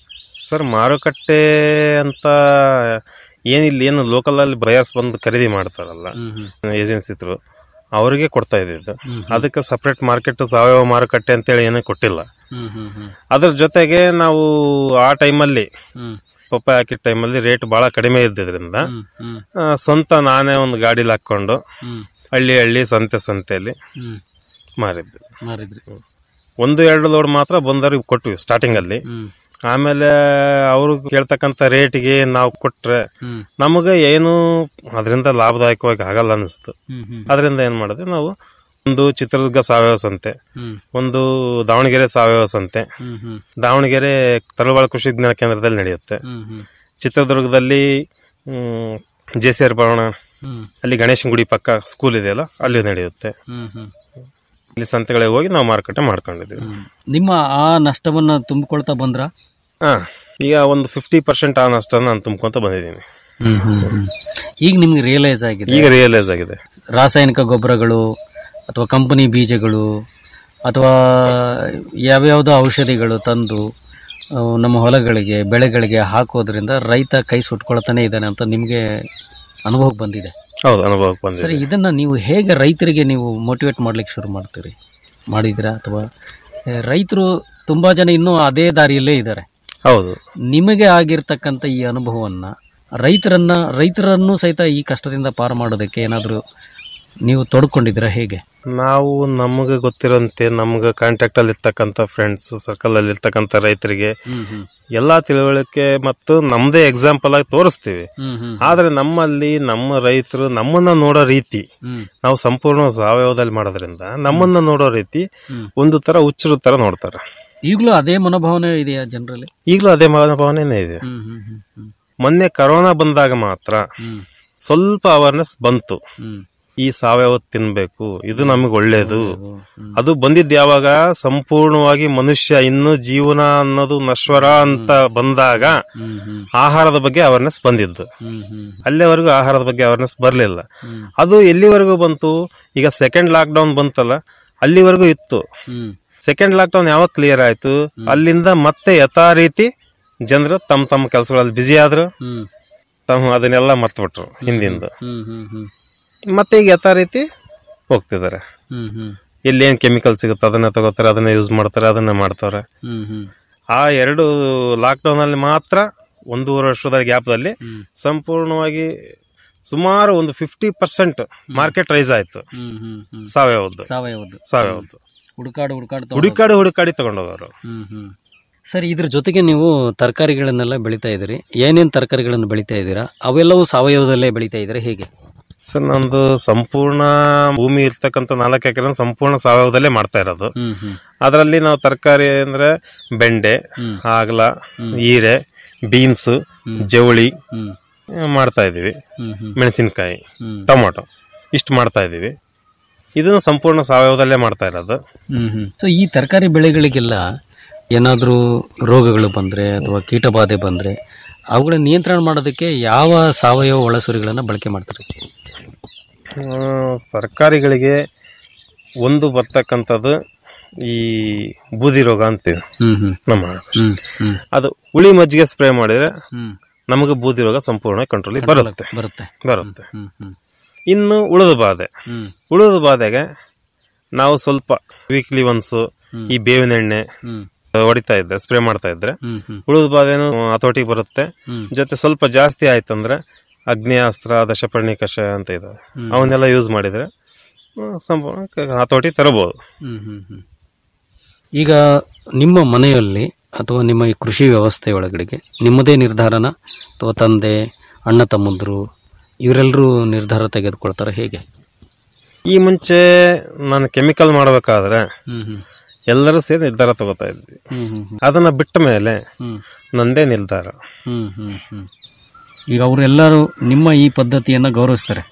ಸರ್ ಮಾರುಕಟ್ಟೆ ಅಂತ ಏನಿಲ್ಲ ಏನು ಲೋಕಲ್ ಅಲ್ಲಿ ಬಯರ್ಸ್ ಬಂದು ಖರೀದಿ ಮಾಡ್ತಾರಲ್ಲ ಏಜೆನ್ಸಿ ಥ್ರೂ ಅವರಿಗೆ ಕೊಡ್ತಾ ಇದ್ದಿದ್ದು ಅದಕ್ಕೆ ಸಪ್ರೇಟ್ ಮಾರ್ಕೆಟ್ ಸಾವಯವ ಮಾರುಕಟ್ಟೆ ಅಂತೇಳಿ ಏನೂ ಕೊಟ್ಟಿಲ್ಲ ಹ್ಮ್ ಹ್ಮ್ ಹ್ಮ್ ಅದ್ರ ಜೊತೆಗೆ ನಾವು ಆ ಟೈಮಲ್ಲಿ ಹ್ಮ್ ಪಪ್ಪಾಯ ಹಾಕಿದ ಟೈಮಲ್ಲಿ ರೇಟ್ ಭಾಳ ಕಡಿಮೆ ಇದ್ದಿದ್ರಿಂದ ಹ್ಮ್ ಹ್ಮ್ ಆ, ಸ್ವಂತ ನಾನೇ ಒಂದು ಗಾಡಿಲಿ ಹಾಕ್ಕೊಂಡು ಹ್ಮ್ ಹಳ್ಳಿ ಹಳ್ಳಿ ಸಂತೆ ಸಂತೆಯಲ್ಲಿ ಹ್ಮ್ ಮಾರಿದ್ದು ಮಾರಿದ್ರಿ ಒಂದು ಎರಡು ಲೋಡ್ ಮಾತ್ರ ಬಂದವ್ರಿಗೆ ಕೊಟ್ವಿ ಸ್ಟಾರ್ಟಿಂಗ್ ಅಲ್ಲಿ ಹ್ಮ್ ಆಮೇಲೆ ಅವರು ಕೇಳ್ತಕ್ಕಂಥ ರೇಟಿಗೆ ನಾವು ಕೊಟ್ರೆ ಹ್ಮ್ ನಮಗೆ ಏನು ಅದರಿಂದ ಲಾಭದಾಯಕವಾಗಿ ಆಗಲ್ಲ ಅನಿಸ್ತು ಹ್ಮ್ ಹ್ಮ್ ಅದರಿಂದ ಏನು ಮಾಡಿದ್ವಿ ನಾವು ಒಂದು ಚಿತ್ರದುರ್ಗ ಸಾವಯವ ಸಂತೆ ಹ್ಮ್ ಒಂದು ದಾವಣಗೆರೆ ಸಾವಯವ ಸಂತೆ ಹ್ಮ್ ಹ್ಮ್ ದಾವಣಗೆರೆ ತಳವಾಳ ಕೃಷಿ ವಿಜ್ಞಾನ ಕೇಂದ್ರದಲ್ಲಿ ನಡೆಯುತ್ತೆ ಹ್ಮ್ ಹ್ಮ್ ಚಿತ್ರದುರ್ಗದಲ್ಲಿ ಜೆ ಸಿ ಆರ್ ಭವನ ಹ್ಮ್ ಅಲ್ಲಿ ಗಣೇಶನ ಗುಡಿ ಪಕ್ಕ ಸ್ಕೂಲ್ ಇದೆಯಲ್ಲ ಅಲ್ಲಿ ನಡೆಯುತ್ತೆ ಹ್ಮ್ ಹ್ಮ್ ಇಲ್ಲಿ ಸಂತೆಗಳಿಗೆ ಹೋಗಿ ನಾವು ಮಾರುಕಟ್ಟೆ ಮಾಡ್ಕೊಂಡಿದ್ದೀವಿ ನಿಮ್ಮ ಆ ನಷ್ಟವನ್ನ ತುಂಬಿಕೊಳ್ತಾ ಬಂದ್ರ ಹಾ ಈಗ ಒಂದು ಫಿಫ್ಟಿ ಪರ್ಸೆಂಟ್ ಆ ನಷ್ಟ ನಾನು ತುಂಬ್ಕೊಂತ ಬಂದಿದ್ದೀನಿ ಈಗ ನಿಮ್ಗೆ ರಿಯಲೈಸ್ ಆಗಿದೆ ಈಗ ರಿಯಲೈಸ್ ಆಗಿದೆ ರಾಸಾಯನಿಕ ಗೊಬ್ಬರಗಳು ಅಥವಾ ಕಂಪನಿ ಬೀಜಗಳು ಅಥವಾ ಯಾವ್ಯಾವುದೋ ಔಷಧಿಗಳು ತಂದು ಆ, ನಮ್ಮ ಹೊಲಗಳಿಗೆ ಬೆಳೆಗಳಿಗೆ ಹಾಕೋದ್ರಿಂದ ರೈತ ಕೈ ಸುಟ್ಕೊಳ್ತಾನೆ ಇದ್ದಾನೆ ಅಂತ ನಿಮಗೆ ಅನುಭವಕ್ಕೆ ಬಂದಿದೆ ಹೌದು ಅನುಭವಕ್ಕೆ ಬಂದಿದೆ ಸರಿ ಇದನ್ನ ನೀವು ಹೇಗೆ ರೈತರಿಗೆ ನೀವು ಮೋಟಿವೇಟ್ ಮಾಡ್ಲಿಕ್ಕೆ ಶುರು ಮಾಡ್ತೀರಿ ಮಾಡಿದಿರಾ ಅಥವಾ ರೈತರು ತುಂಬಾ ಜನ ಇನ್ನೂ ಅದೇ ದಾರಿಯಲ್ಲೇ ಇದ್ದಾರೆ ಹೌದು ನಿಮಗೆ ಆಗಿರ್ತಕ್ಕಂಥ ಈ ಅನುಭವವನ್ನ ರೈತರನ್ನ ರೈತರನ್ನು ಸಹಿತ ಈ ಕಷ್ಟದಿಂದ ಪಾರು ಮಾಡೋದಕ್ಕೆ ಏನಾದರೂ ನೀವು ತೊಡ್ಕೊಂಡಿದ್ದೀರಾ ಹೇಗೆ ನಾವು ನಮಗೆ ಗೊತ್ತಿರೋಂತೆ ನಮ್ಗೆ ಕಾಂಟ್ಯಾಕ್ಟ್ ಅಲ್ಲಿ ಇರ್ತಕ್ಕಂಥ ಫ್ರೆಂಡ್ಸ್ ಸರ್ಕಲ್ ಅಲ್ಲಿ ಇರ್ತಕ್ಕಂಥ ರೈತರಿಗೆ ಹ್ಮ್ ಹ್ಮ್ ಎಲ್ಲಾ ತಿಳುವಳಿಕೆ ಮತ್ತು ನಮ್ದೇ ಎಕ್ಸಾಂಪಲ್ ಆಗಿ ತೋರಿಸ್ತೀವಿ ಹ್ಮ್ ಹ್ಮ್ ಆದ್ರೆ ನಮ್ಮಲ್ಲಿ ನಮ್ಮ ರೈತರು ನಮ್ಮನ್ನ ನೋಡೋ ರೀತಿ ಹ್ಮ್ ನಾವು ಸಂಪೂರ್ಣ ಸಾವಯವದಲ್ಲಿ ಮಾಡೋದ್ರಿಂದ ನಮ್ಮನ್ನ ನೋಡೋ ರೀತಿ ಹ್ಮ್. ಒಂದು ತರ ಹುಚ್ಚರು ತರ ನೋಡ್ತಾರೆ ಈಗಲೂ ಅದೇ ಮನೋಭಾವನೆ ಇದೆಯಾ ಜನರಲ್ಲಿ ಈಗಲೂ ಅದೇ ಮನೋಭಾವನೆನೇ ಇದೆ ಹ್ಮ್ ಹ್ಮ್ ಹ್ಮ್ ಹ್ಮ್ ಮೊನ್ನೆ ಕರೋನಾ ಬಂದಾಗ ಮಾತ್ರ ಹ್ಮ್ ಸ್ವಲ್ಪ ಅವೇರ್ನೆಸ್ ಬಂತು ಹ್ಮ್ ಈ ಸಾವಯವ ತಿನ್ಬೇಕು ಇದು ನಮಗೆ ಒಳ್ಳೇದು ಹ್ಮ್. ಅದು ಬಂದಿದ್ದು ಯಾವಾಗ ಸಂಪೂರ್ಣವಾಗಿ ಮನುಷ್ಯ ಇನ್ನು ಜೀವನ ಅನ್ನೋದು ನಶ್ವರ ಅಂತ ಬಂದಾಗ ಹ್ಮ್ ಹ್ಮ್ ಆಹಾರದ ಬಗ್ಗೆ ಅವೇರ್ನೆಸ್ ಬಂದಿದ್ದು ಹ್ಮ್ ಹ್ಮ್ ಅಲ್ಲಿವರೆಗೂ ಆಹಾರದ ಬಗ್ಗೆ ಅವೇರ್ನೆಸ್ ಬರಲಿಲ್ಲ ಹ್ಮ್. ಅದು ಎಲ್ಲಿವರೆಗೂ ಬಂತು ಈಗ ಸೆಕೆಂಡ್ ಲಾಕ್ ಡೌನ್ ಬಂತಲ್ಲ ಅಲ್ಲಿವರೆಗೂ ಇತ್ತು ಹ್ಮ್ ಸೆಕೆಂಡ್ ಲಾಕ್ ಡೌನ್ ಯಾವಾಗ ಕ್ಲಿಯರ್ ಆಯ್ತು ಅಲ್ಲಿಂದ ಮತ್ತೆ ಯಥಾ ರೀತಿ ಜನರು ತಮ್ಮ ತಮ್ಮ ಕೆಲಸಗಳಲ್ಲಿ ಬ್ಯುಸಿ ಆದ್ರು ಹ್ಮ್ ತಮ್ಮ ಅದನ್ನೆಲ್ಲ ಮರ್ತ್ಬಿಟ್ರು ಹಿಂದಿಂದು ಹ್ಮ್ ಹ್ಮ್ ಹ್ಮ್ ಮತ್ತೆ ಈಗ ಯಥಾ ರೀತಿ ಹೋಗ್ತಿದ್ದಾರೆ ಹ್ಮ್ ಹ್ಮ್ ಎಲ್ಲಿ ಏನ್ ಕೆಮಿಕಲ್ ಸಿಗುತ್ತೆ ಅದನ್ನ ತಗೋತಾರೆ ಅದನ್ನ ಯೂಸ್ ಮಾಡ್ತಾರೆ ಅದನ್ನ ಮಾಡ್ತಾರೆ ಹ್ಮ್ ಹ್ಮ್ ಆ ಎರಡು ಲಾಕ್ ಡೌನ್ ಅಲ್ಲಿ ಮಾತ್ರ ಒಂದೂವರೆ ವರ್ಷದ ಗ್ಯಾಪ್ದಲ್ಲಿ ಹ್ಮ್. ಸಂಪೂರ್ಣವಾಗಿ ಸುಮಾರು ಒಂದು ಫಿಫ್ಟಿ ಪರ್ಸೆಂಟ್ ಮಾರ್ಕೆಟ್ ರೈಸ್ ಆಯ್ತು ಹ್ಮ್ ಹ್ಮ್ ಹ್ಮ್ ಸಾವಯವದ್ದು ಸಾವಯವದ್ದು ಸಾವಯವದ್ದು ಹುಡುಕಾಡು ಹುಡುಕಾಡು ತಗೊಂಡು ಹುಡುಕಾಡಿ ಹುಡುಕಾಡಿ ತಗೊಂಡೋಗವರು ಹ್ಮ್ ಹ್ಮ್ ಸರ್ ಇದ್ರ ಜೊತೆಗೆ ನೀವು ತರಕಾರಿಗಳನ್ನೆಲ್ಲ ಬೆಳಿತಾ ಇದ್ದೀರಿ ಏನೇನು ತರಕಾರಿಗಳನ್ನು ಬೆಳಿತಾ ಇದ್ದೀರಾ ಅವೆಲ್ಲವೂ ಸಾವಯವದಲ್ಲೇ ಬೆಳಿತಾ ಇದ್ದೀರಾ ಹೇಗೆ ಸರ್ ನಂದು ಸಂಪೂರ್ಣ ಭೂಮಿ ಇರ್ತಕ್ಕಂಥ ನಾಲ್ಕು ಎಕರೆ ಸಂಪೂರ್ಣ ಸಾವಯವದಲ್ಲೇ ಮಾಡ್ತಾ ಇರೋದು ಹ್ಮ್ ಹ್ಮ್ ಅದರಲ್ಲಿ ನಾವು ತರಕಾರಿ ಅಂದ್ರೆ ಬೆಂಡೆ ಹ್ಮ್. ಹಾಗಲ ಹೀರೆ ಬೀನ್ಸ್ ಜವಳಿ ಹ್ಮ್ ಆ, ಮಾಡ್ತಾ ಇದೀವಿ ಹ್ಮ್ ಹ್ಮ್ ಮೆಣಸಿನಕಾಯಿ ಹ್ಮ್. ಟೊಮೊಟೊ ಇಷ್ಟು ಮಾಡ್ತಾ ಇದೀವಿ ಇದನ್ನು ಸಂಪೂರ್ಣ ಸಾವಯವದಲ್ಲೇ ಮಾಡ್ತಾ ಇರೋದು ಹ್ಮ್ ಹ್ಮ್ ಸೊ ಈ ತರಕಾರಿ ಬೆಳೆಗಳಿಗೆಲ್ಲ ಏನಾದರೂ ರೋಗಗಳು ಬಂದರೆ ಅಥವಾ ಕೀಟಬಾಧೆ ಬಂದರೆ ಅವುಗಳ ನಿಯಂತ್ರಣ ಮಾಡೋದಕ್ಕೆ ಯಾವ ಸಾವಯವ ಒಳಸುರಿಗಳನ್ನು ಬಳಕೆ ಮಾಡ್ತಾರೆ ಆ, ತರಕಾರಿಗಳಿಗೆ ಒಂದು ಬರ್ತಕ್ಕಂಥದ್ದು ಈ ಬೂದಿ ರೋಗ ಅಂತೀವಿ ಹ್ಮ್ ಹ್ಮ್ ನಮ್ಮ ಹ್ಮ್ ಹ್ಮ್ ಅದು ಹುಳಿ ಮಜ್ಜಿಗೆ ಸ್ಪ್ರೇ ಮಾಡಿದ್ರೆ ಹ್ಮ್ ನಮಗೆ ಬೂದಿ ರೋಗ ಸಂಪೂರ್ಣ ಕಂಟ್ರೋಲ್ ಬರುತ್ತೆ ಬರುತ್ತೆ ಬರುತ್ತೆ ಹ್ಮ್ ಹ್ಮ್ ಇನ್ನು ಉಳಿದ ಬಾಧೆ ಹ್ಮ್ ಉಳಿದ ಬಾಧೆಗೆ ನಾವು ಸ್ವಲ್ಪ ವೀಕ್ಲಿ ಒನ್ಸ್ ಈ ಬೇವಿನ ಎಣ್ಣೆ ಹ್ಮ್ ಹೊಡಿತಾ ಇದ್ದೆ ಸ್ಪ್ರೇ ಮಾಡ್ತಾ ಇದ್ರೆ ಹ್ಮ್ ಹ್ಮ್ ಉಳಿದ ಬಾಧೆನು ಹತೋಟಿಗೆ ಬರುತ್ತೆ ಹ್ಮ್. ಜೊತೆ ಸ್ವಲ್ಪ ಜಾಸ್ತಿ ಆಯ್ತಂದ್ರೆ ಅಗ್ನೇಯಾಸ್ತ್ರ ದಶಪರ್ಣಿ ಕಷಾಯ ಅಂತ ಇದಾವೆ ಅವನ್ನೆಲ್ಲ ಯೂಸ್ ಮಾಡಿದ್ರೆ ಹ್ಮ್, ಸಂಪೂರ್ಣ ಕ- ಹತೋಟಿ ತರಬಹುದು ಹ್ಮ್ ಹ್ಮ್ ಹ್ಮ್ ಈಗ ನಿಮ್ಮ ಮನೆಯಲ್ಲಿ ಅಥವಾ ನಿಮ್ಮ ಈ ಕೃಷಿ ವ್ಯವಸ್ಥೆ ಒಳಗಡೆಗೆ ನಿಮ್ಮದೇ ನಿರ್ಧಾರನ ಅಥವಾ ತಂದೆ ಅಣ್ಣ ತಮ್ಮಂದರು ಇವರೆಲ್ಲರೂ ನಿರ್ಧಾರ ತೆಗೆದುಕೊಳ್ತಾರೆ ಹೇಗೆ ಈ ಮುಂಚೆ ನಾನು ಕೆಮಿಕಲ್ ಮಾಡಬೇಕಾದ್ರೆ ಹ್ಮ್ ಹ್ಮ್ ಎಲ್ಲರೂ ಸೇರಿ ನಿರ್ಧಾರ ತಗೋತಾ ಇದ್ವಿ ಹ್ಮ್ ಹ್ಮ್ ಹ್ಮ್ ಅದನ್ನ ಬಿಟ್ಟ ಮೇಲೆ ಹ್ಮ್ ನಂದೇ ನಿರ್ಧಾರ ಹ್ಮ್ ಹ್ಮ್ ಹ್ಮ್ ಈಗ ಅವರೆಲ್ಲರೂ ನಿಮ್ಮ ಈ ಪದ್ಧತಿಯನ್ನು ಗೌರವಿಸ್ತಾರೆ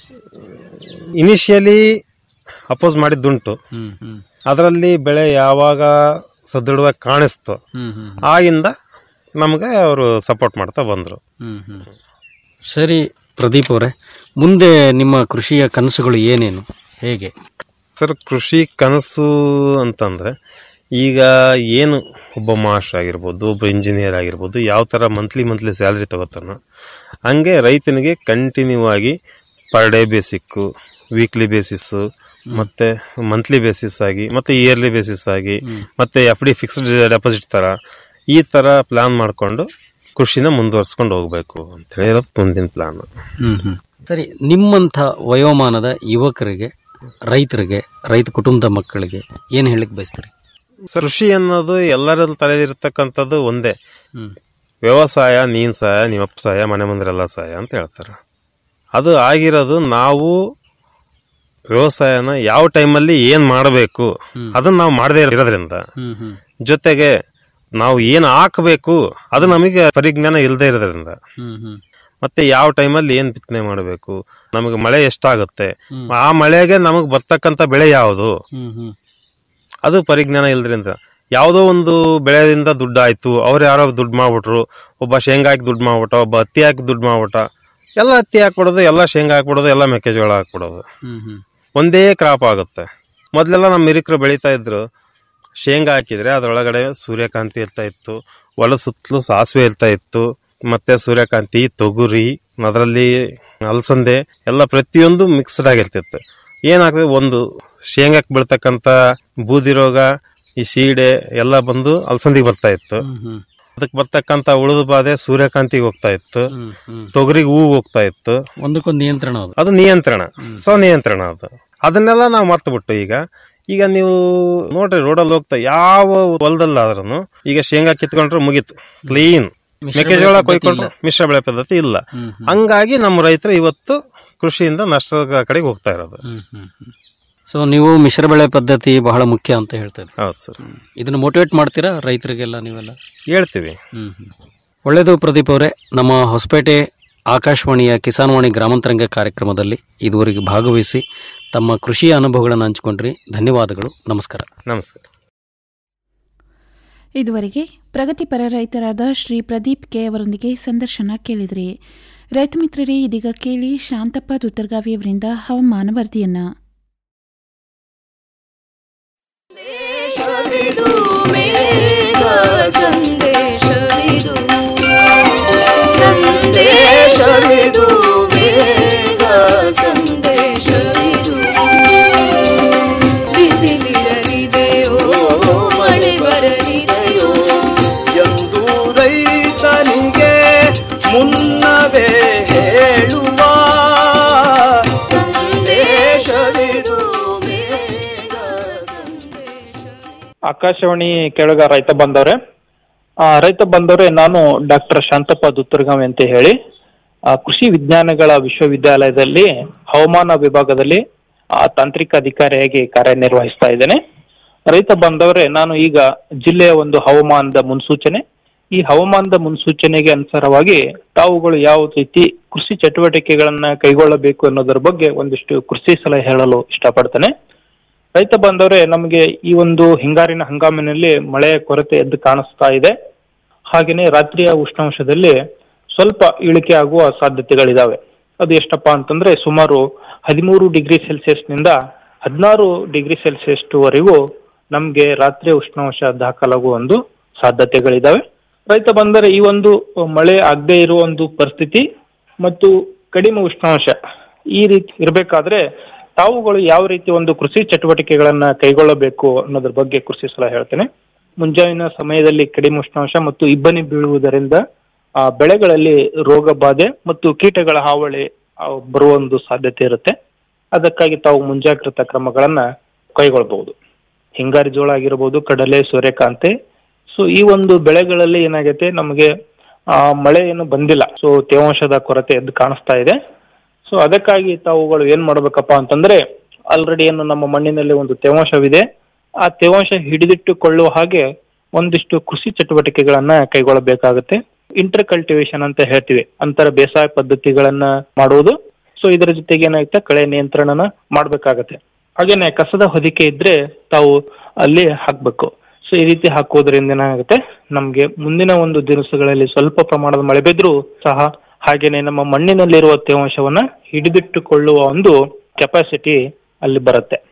ಇನಿಷಿಯಲಿ ಅಪೋಸ್ ಮಾಡಿದ್ದುಂಟು ಹ್ಮ್ ಹ್ಮ್ ಅದರಲ್ಲಿ ಬೆಳೆ ಯಾವಾಗ ಸದೃಢವಾಗಿ ಕಾಣಿಸ್ತು ಹ್ಮ್ ಹ್ಮ್ ಆಗಿಂದ ನಮಗೆ ಅವರು ಸಪೋರ್ಟ್ ಮಾಡ್ತಾ ಬಂದರು ಹ್ಮ್ ಹ್ಮ್ ಸರಿ ಪ್ರದೀಪ್ ಅವರೇ ಮುಂದೆ ನಿಮ್ಮ ಕೃಷಿಯ ಕನಸುಗಳು ಏನೇನು ಹೇಗೆ ಸರ್ ಕೃಷಿ ಕನಸು ಅಂತಂದ್ರೆ ಈಗ ಏನು ಒಬ್ಬ ಮಾಸ್ಟರ್ ಆಗಿರ್ಬೋದು ಒಬ್ಬ ಇಂಜಿನಿಯರ್ ಆಗಿರ್ಬೋದು ಯಾವ ಥರ ಮಂತ್ಲಿ ಮಂತ್ಲಿ ಸ್ಯಾಲ್ರಿ ತಗೋತಾನೋ ಹಂಗೆ ರೈತನಿಗೆ ಕಂಟಿನ್ಯೂ ಆಗಿ per day basic weekly basis ಮತ್ತೆ ಮಂತ್ಲಿ ಬೇಸಿಸ್ ಆಗಿ ಮತ್ತೆ ಇಯರ್ಲಿ ಬೇಸಿಸ್ ಆಗಿ ಮತ್ತೆ ಎಫ್ ಡಿ ಫಿಕ್ಸ್ಡ್ ಡೆಪಾಸಿಟ್ ಥರ ಈ ಥರ ಪ್ಲಾನ್ ಮಾಡಿಕೊಂಡು ಕೃಷಿನ ಮುಂದುವರ್ಸ್ಕೊಂಡು ಹೋಗ್ಬೇಕು ಅಂತ ಹೇಳಿರೋದು ಮುಂದಿನ ಪ್ಲಾನ್ ಹ್ಮ್ ಹ್ಮ್ ಸರಿ ನಿಮ್ಮಂಥ ವಯೋಮಾನದ ಯುವಕರಿಗೆ ರೈತರಿಗೆ ರೈತ ಕುಟುಂಬದ ಮಕ್ಕಳಿಗೆ ಏನು ಹೇಳಿಕ್ ಬಯಸ್ತೀರಿ ಕೃಷಿ ಅನ್ನೋದು ಎಲ್ಲರ ತಲೆದಿರ್ತಕ್ಕಂಥದ್ದು ಒಂದೇ ಹ್ಮ್. ವ್ಯವಸಾಯ ನೀನ್ ಸಹಾಯ ನಿಮ್ಮಪ್ಪ ಸಹಾಯ ಮನೆ ಮುಂದರೆಲ್ಲ ಸಹಾಯ ಅಂತ ಹೇಳ್ತಾರೆ ಅದು ಆಗಿರೋದು ನಾವು ವ್ಯವಸಾಯನ ಯಾವ ಟೈಮಲ್ಲಿ ಏನ್ ಮಾಡಬೇಕು ಅದನ್ನ ನಾವು ಮಾಡದೇ ಇರೋದ್ರಿಂದ ಹ್ಮ್ ಹ್ಮ್ ಜೊತೆಗೆ ನಾವು ಏನು ಹಾಕಬೇಕು ಅದು ನಮಗೆ ಪರಿಜ್ಞಾನ ಇಲ್ಲದೆ ಇರೋದ್ರಿಂದ ಹ್ಮ್ ಹ್ಮ್ ಮತ್ತೆ ಯಾವ ಟೈಮಲ್ಲಿ ಏನ್ ಬಿತ್ತನೆ ಮಾಡಬೇಕು ನಮಗೆ ಮಳೆ ಎಷ್ಟಾಗುತ್ತೆ ಆ ಮಳೆಗೆ ನಮಗೆ ಬರ್ತಕ್ಕಂಥ ಬೆಳೆ ಯಾವುದು ಹ್ಮ್ ಹ್ಮ್ ಅದು ಪರಿಜ್ಞಾನ ಇಲ್ದ್ರಿಂದ ಯಾವುದೋ ಒಂದು ಬೆಳೆದಿಂದ ದುಡ್ಡು ಆಯ್ತು ಅವ್ರು ಯಾರೋ ದುಡ್ಡು ಮಾಡ್ಬಿಟ್ರು ಒಬ್ಬ ಶೇಂಗಾ ಹಾಕಿ ದುಡ್ಡು ಮಾಡ್ಬಿಟ್ಟ ಒಬ್ಬ ಹತ್ತಿ ಹಾಕಿ ದುಡ್ಡು ಮಾಡ್ಬಿಟ್ಟ ಎಲ್ಲ ಹತ್ತಿ ಹಾಕ್ಬಿಡೋದು ಎಲ್ಲ ಶೇಂಗಾ ಹಾಕ್ಬಿಡೋದು ಎಲ್ಲ ಮೆಕ್ಕೆಜೋಳ ಹಾಕ್ಬಿಡೋದು ಹ್ಮ್ ಹ್ಮ್ ಒಂದೇ ಕ್ರಾಪ್ ಆಗುತ್ತೆ ಮೊದಲೆಲ್ಲ ನಮ್ಮ ಮಿರಿಕರು ಬೆಳೀತಾ ಇದ್ರು ಶೇಂಗಾ ಹಾಕಿದ್ರೆ ಅದರೊಳಗಡೆ ಸೂರ್ಯಕಾಂತಿ ಇರ್ತಾ ಇತ್ತು ಒಳ ಸುತ್ತಲೂ ಸಾಸಿವೆ ಇರ್ತಾ ಇತ್ತು ಮತ್ತೆ ಸೂರ್ಯಕಾಂತಿ ತೊಗುರಿ ಅದರಲ್ಲಿ ಅಲಸಂದೆ ಎಲ್ಲ ಪ್ರತಿಯೊಂದು ಮಿಕ್ಸ್ಡ್ ಆಗಿರ್ತಿತ್ತು ಏನಾಗ್ತದೆ ಒಂದು ಶೇಂಗಾಕ್ ಬೀಳ್ತಕ್ಕಂಥ ಬೂದಿ ರೋಗ ಈ ಸೀಡೆ ಎಲ್ಲ ಬಂದು ಅಲಸಂದಿಗೆ ಬರ್ತಾ ಇತ್ತು ಹ್ಮ್ ಹ್ಮ್ ಅದಕ್ಕೆ ಬರ್ತಕ್ಕಂಥ ಉಳಿದ ಬಾಧೆ ಸೂರ್ಯಕಾಂತಿಗೆ ಹೋಗ್ತಾ ಇತ್ತು ಹ್ಮ್ ಹ್ಮ್ ತೊಗರಿಗೆ ಹೂವು ಹೋಗ್ತಾ ಇತ್ತು ಒಂದಕ್ಕೊಂದು ನಿಯಂತ್ರಣ ಅದು ಅದು ನಿಯಂತ್ರಣ ಸ್ವನಿಯಂತ್ರಣ ಅದು ಅದನ್ನೆಲ್ಲ ನಾವು ಮರ್ತ್ಬಿಟ್ಟು ಈಗ ಈಗ ನೀವು ನೋಡ್ರಿ ರೋಡಲ್ಲಿ ಹೋಗ್ತಾ ಯಾವ ಹೊಲದಲ್ಲಾದ್ರೂ ಈಗ ಶೇಂಗಾ ಕಿತ್ಕೊಂಡ್ರೆ ಮುಗೀತು ಕ್ಲೀನ್ ಮಿಶ್ರ ಮೆಕ್ಕೆಜೋಳ ಬೆಳೆ ಪದ್ಧತಿ ಕೊಯ್ಕೊಂಡ್ರೆ ಮಿಶ್ರ ಬೆಳೆ ಪದ್ಧತಿ ಇಲ್ಲ ಹ್ಮ್ ಹ್ಮ್ ಹಂಗಾಗಿ ನಮ್ಮ ರೈತರು ಇವತ್ತು ಕೃಷಿಯಿಂದ ನಷ್ಟದ ಕಡೆಗೆ ಹೋಗ್ತಾ ಇರೋದು ಹ್ಮ್ ಹ್ಮ್ ಹ್ಮ್ ಸೊ ನೀವು ಮಿಶ್ರ ಬೆಳೆ ಪದ್ಧತಿ ಬಹಳ ಮುಖ್ಯ ಅಂತ ಹೇಳ್ತಾ ಇದ್ರಿ ಹೌದು ಸರ್ ಇದನ್ನ ಮೋಟಿವೇಟ್ ಮಾಡ್ತೀರಾ ರೈತರಿಗೆಲ್ಲ ನೀವೆಲ್ಲ ಹೇಳ್ತೀವಿ ಹ್ಮ್ ಹ್ಮ್. ಒಳ್ಳೆಯದು ಪ್ರದೀಪ್ ಅವರೇ ನಮ್ಮ ಹೊಸಪೇಟೆ ಆಕಾಶವಾಣಿಯ ಕಿಸಾನ್ವಾಣಿ ಗ್ರಾಮಾಂತರಂಗ ಕಾರ್ಯಕ್ರಮದಲ್ಲಿ ಇದುವರೆಗೆ ಭಾಗವಹಿಸಿ ತಮ್ಮ ಕೃಷಿಯ ಅನುಭವಗಳನ್ನು ಹಂಚಿಕೊಂಡ್ರಿ ಧನ್ಯವಾದಗಳು ನಮಸ್ಕಾರ ನಮಸ್ಕಾರ ಇದುವರೆಗೆ ಪ್ರಗತಿಪರ ರೈತರಾದ ಶ್ರೀ ಪ್ರದೀಪ್ ಕೆ ಅವರೊಂದಿಗೆ ಸಂದರ್ಶನ ಕೇಳಿದ್ರಿ ರೈತ ಮಿತ್ರರೇ ಇದೀಗ ಕೇಳಿ ಶಾಂತಪ್ಪ ದುತ್ತರ್ಗಾವಿಯವರಿಂದ ಹವಾಮಾನ ವರದಿಯನ್ನ ಸಂದೇಶವಿದು ಮೇಘ ಸಂದೇಶವಿದು ಸಂದೇಶವಿದು ಮೇಘ ಸಂದೇಶವಿದು ಬಿಸಿಲಿರಲಿದೆಯೋ ಮಳೆ ಬರಲಿದೆಯೋ ಎಂದು ರೈತನಿಗೆ ಮುನ್ನವೇ ಹೇಳುವ ಸಂದೇಶವಿದು ಮೇಘ ಸಂದೇಶ ಆಕಾಶವಾಣಿ ಕೇಳುಗ ರೈತ ಬಂದವ್ರೆ ಆ, ರೈತ ಬಂದವ್ರೆ ನಾನು ಡಾಕ್ಟರ್ ಶಾಂತಪ್ಪ ದುತ್ತರ್ಗಾವಿ ಅಂತ ಹೇಳಿ ಆ, ಕೃಷಿ ವಿಜ್ಞಾನಗಳ ವಿಶ್ವವಿದ್ಯಾಲಯದಲ್ಲಿ ಹವಾಮಾನ ವಿಭಾಗದಲ್ಲಿ ಆ, ತಾಂತ್ರಿಕ ಅಧಿಕಾರಿಯಾಗಿ ಕಾರ್ಯನಿರ್ವಹಿಸ್ತಾ ಇದ್ದೇನೆ ರೈತ ಬಂದವರೇ ನಾನು ಈಗ ಜಿಲ್ಲೆಯ ಒಂದು ಹವಾಮಾನದ ಮುನ್ಸೂಚನೆ ಈ ಹವಾಮಾನದ ಮುನ್ಸೂಚನೆಗೆ ಅನುಸಾರವಾಗಿ ತಾವುಗಳು ಯಾವ ರೀತಿ ಕೃಷಿ ಚಟುವಟಿಕೆಗಳನ್ನ ಕೈಗೊಳ್ಳಬೇಕು ಅನ್ನೋದರ ಬಗ್ಗೆ ಒಂದಿಷ್ಟು ಕೃಷಿ ಸಲಹೆ ಹೇಳಲು ಇಷ್ಟಪಡ್ತೇನೆ ರೈತ ಬಂದವರೇ ನಮಗೆ ಈ ಒಂದು ಹಿಂಗಾರಿನ ಹಂಗಾಮಿನಲ್ಲಿ ಮಳೆಯ ಕೊರತೆ ಎದ್ದು ಕಾಣಿಸ್ತಾ ಇದೆ ಹಾಗೆಯೇ ರಾತ್ರಿಯ ಉಷ್ಣಾಂಶದಲ್ಲಿ ಸ್ವಲ್ಪ ಇಳಿಕೆ ಆಗುವ ಸಾಧ್ಯತೆಗಳಿದಾವೆ ಅದು ಎಷ್ಟಪ್ಪ ಅಂತಂದ್ರೆ ಸುಮಾರು ಹದಿಮೂರು ಡಿಗ್ರಿ ಸೆಲ್ಸಿಯಸ್ನಿಂದ ಹದಿನಾರು ಡಿಗ್ರಿ ಸೆಲ್ಸಿಯಸ್ವರೆಗೂ ನಮಗೆ ರಾತ್ರಿಯ ಉಷ್ಣಾಂಶ ದಾಖಲಾಗುವ ಒಂದು ಸಾಧ್ಯತೆಗಳಿದಾವೆ ರೈತ ಬಂದರೆ ಈ ಒಂದು ಮಳೆ ಆಗದೆ ಇರುವ ಒಂದು ಪರಿಸ್ಥಿತಿ ಮತ್ತು ಕಡಿಮೆ ಉಷ್ಣಾಂಶ ಈ ರೀತಿ ಇರಬೇಕಾದ್ರೆ ತಾವುಗಳು ಯಾವ ರೀತಿ ಒಂದು ಕೃಷಿ ಚಟುವಟಿಕೆಗಳನ್ನ ಕೈಗೊಳ್ಳಬೇಕು ಅನ್ನೋದ್ರ ಬಗ್ಗೆ ಕೃಷಿ ಸಲಹೆ ಹೇಳ್ತೇನೆ ಮುಂಜಾವಿನ ಸಮಯದಲ್ಲಿ ಕಡಿಮೆ ಉಷ್ಣಾಂಶ ಮತ್ತು ಇಬ್ಬನಿ ಬೀಳುವುದರಿಂದ ಆ ಬೆಳೆಗಳಲ್ಲಿ ರೋಗ ಬಾಧೆ ಮತ್ತು ಕೀಟಗಳ ಹಾವಳಿ ಆ, ಬರುವ ಒಂದು ಸಾಧ್ಯತೆ ಇರುತ್ತೆ ಅದಕ್ಕಾಗಿ ತಾವು ಮುಂಜಾಗ್ರತಾ ಕ್ರಮಗಳನ್ನ ಕೈಗೊಳ್ಳಬಹುದು ಹಿಂಗಾರಿ ಜೋಳ ಆಗಿರ್ಬೋದು ಕಡಲೆ ಸೂರ್ಯಕಾಂತಿ ಸೊ ಈ ಒಂದು ಬೆಳೆಗಳಲ್ಲಿ ಏನಾಗೈತೆ ನಮಗೆ ಆ, ಮಳೆ ಏನು ಬಂದಿಲ್ಲ ಸೊ ತೇವಾಂಶದ ಕೊರತೆ ಎದ್ದು ಕಾಣಿಸ್ತಾ ಇದೆ ಸೊ ಅದಕ್ಕಾಗಿ ತಾವುಗಳು ಏನ್ ಮಾಡ್ಬೇಕಪ್ಪ ಅಂತಂದ್ರೆ ಆಲ್ರೆಡಿ ಏನು ನಮ್ಮ ಮಣ್ಣಿನಲ್ಲಿ ಒಂದು ತೇವಾಂಶವಿದೆ ಆ ತೇವಾಂಶ ಹಿಡಿದಿಟ್ಟುಕೊಳ್ಳುವ ಹಾಗೆ ಒಂದಿಷ್ಟು ಕೃಷಿ ಚಟುವಟಿಕೆಗಳನ್ನ ಕೈಗೊಳ್ಳಬೇಕಾಗುತ್ತೆ ಇಂಟರ್ ಕಲ್ಟಿವೇಶನ್ ಅಂತ ಹೇಳ್ತೀವಿ ಅಂತರ ಬೇಸಾಯ ಪದ್ಧತಿಗಳನ್ನ ಮಾಡುವುದು ಸೊ ಇದರ ಜೊತೆಗೆ ಏನಾಗುತ್ತೆ ಕಳೆ ನಿಯಂತ್ರಣನ ಮಾಡ್ಬೇಕಾಗತ್ತೆ ಹಾಗೇನೆ ಕಸದ ಹೊದಿಕೆ ಇದ್ರೆ ತಾವು ಅಲ್ಲಿ ಹಾಕ್ಬೇಕು ಸೊ ಈ ರೀತಿ ಹಾಕೋದ್ರಿಂದ ಏನಾಗುತ್ತೆ ನಮ್ಗೆ ಮುಂದಿನ ಒಂದು ದಿವಸಗಳಲ್ಲಿ ಸ್ವಲ್ಪ ಪ್ರಮಾಣದ ಮಳೆ ಬಿದ್ರೂ ಸಹ ಹಾಗೇನೆ ನಮ್ಮ ಮಣ್ಣಿನಲ್ಲಿರುವ ತೇವಾಂಶವನ್ನ ಹಿಡಿದಿಟ್ಟುಕೊಳ್ಳುವ ಒಂದು ಕೆಪಾಸಿಟಿ ಅಲ್ಲಿ ಬರುತ್ತೆ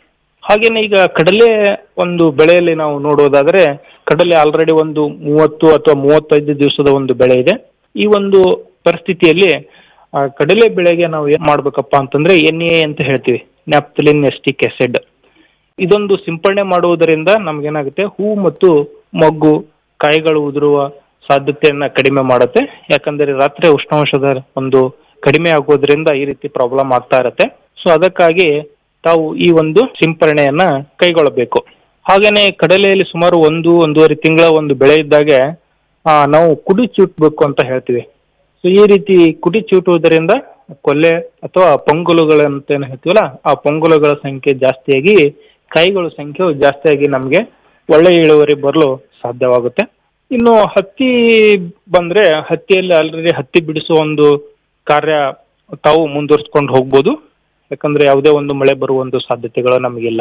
ಹಾಗೇನೆ ಈಗ ಕಡಲೆ ಒಂದು ಬೆಳೆಯಲ್ಲಿ ನಾವು ನೋಡೋದಾದ್ರೆ ಕಡಲೆ ಆಲ್ರೆಡಿ ಒಂದು ಮೂವತ್ತು ಅಥವಾ ಮೂವತ್ತೈದು ದಿವಸದ ಒಂದು ಬೆಳೆ ಇದೆ ಈ ಒಂದು ಪರಿಸ್ಥಿತಿಯಲ್ಲಿ ಆ ಕಡಲೆ ಬೆಳೆಗೆ ನಾವು ಏನ್ ಮಾಡ್ಬೇಕಪ್ಪ ಅಂತಂದ್ರೆ ಎನ್ ಎ ಅಂತ ಹೇಳ್ತೀವಿ ನ್ಯಾಪ್ತಲಿನ್ ಎಸ್ಟಿಕ್ ಆಸಿಡ್ ಇದೊಂದು ಸಿಂಪಡಣೆ ಮಾಡುವುದರಿಂದ ನಮ್ಗೇನಾಗುತ್ತೆ ಹೂ ಮತ್ತು ಮೊಗ್ಗು ಕಾಯಿಗಳು ಉದುರುವ ಸಾಧ್ಯತೆಯನ್ನ ಕಡಿಮೆ ಮಾಡುತ್ತೆ ಯಾಕಂದ್ರೆ ರಾತ್ರಿ ಉಷ್ಣಾಂಶದ ಒಂದು ಕಡಿಮೆ ಆಗೋದ್ರಿಂದ ಈ ರೀತಿ ಪ್ರಾಬ್ಲಮ್ ಆಗ್ತಾ ಇರತ್ತೆ ಸೊ ಅದಕ್ಕಾಗಿ ತಾವು ಈ ಒಂದು ಸಿಂಪರಣೆಯನ್ನ ಕೈಗೊಳ್ಳಬೇಕು ಹಾಗೇನೆ ಕಡಲೆಯಲ್ಲಿ ಸುಮಾರು ಒಂದು ಒಂದೂವರೆ ತಿಂಗಳ ಒಂದು ಬೆಳೆ ಇದ್ದಾಗೆ ಆ, ನಾವು ಕುಡಿ ಚೂಟ್ಬೇಕು ಅಂತ ಹೇಳ್ತೀವಿ ಸೊ ಈ ರೀತಿ ಕುಡಿ ಚೂಟುವುದರಿಂದ ಕೊಲ್ಲೆ ಅಥವಾ ಪೊಂಗುಲುಗಳಂತ ಏನು ಹೇಳ್ತೀವಲ್ಲ ಆ ಪೊಂಗುಲುಗಳ ಸಂಖ್ಯೆ ಜಾಸ್ತಿಯಾಗಿ ಕಾಯಿಗಳ ಸಂಖ್ಯೆ ಜಾಸ್ತಿಯಾಗಿ ನಮಗೆ ಒಳ್ಳೆ ಇಳುವರಿ ಬರಲು ಸಾಧ್ಯವಾಗುತ್ತೆ ಇನ್ನು ಹತ್ತಿ ಬಂದ್ರೆ ಹತ್ತಿಯಲ್ಲಿ ಆಲ್ರೆಡಿ ಹತ್ತಿ ಬಿಡಿಸುವ ಒಂದು ಕಾರ್ಯ ತಾವು ಮುಂದುವರಿಸ್ಕೊಂಡು ಹೋಗ್ಬೋದು ಯಾಕಂದ್ರೆ ಯಾವುದೇ ಒಂದು ಮಳೆ ಬರುವ ಒಂದು ಸಾಧ್ಯತೆಗಳು ನಮಗಿಲ್ಲ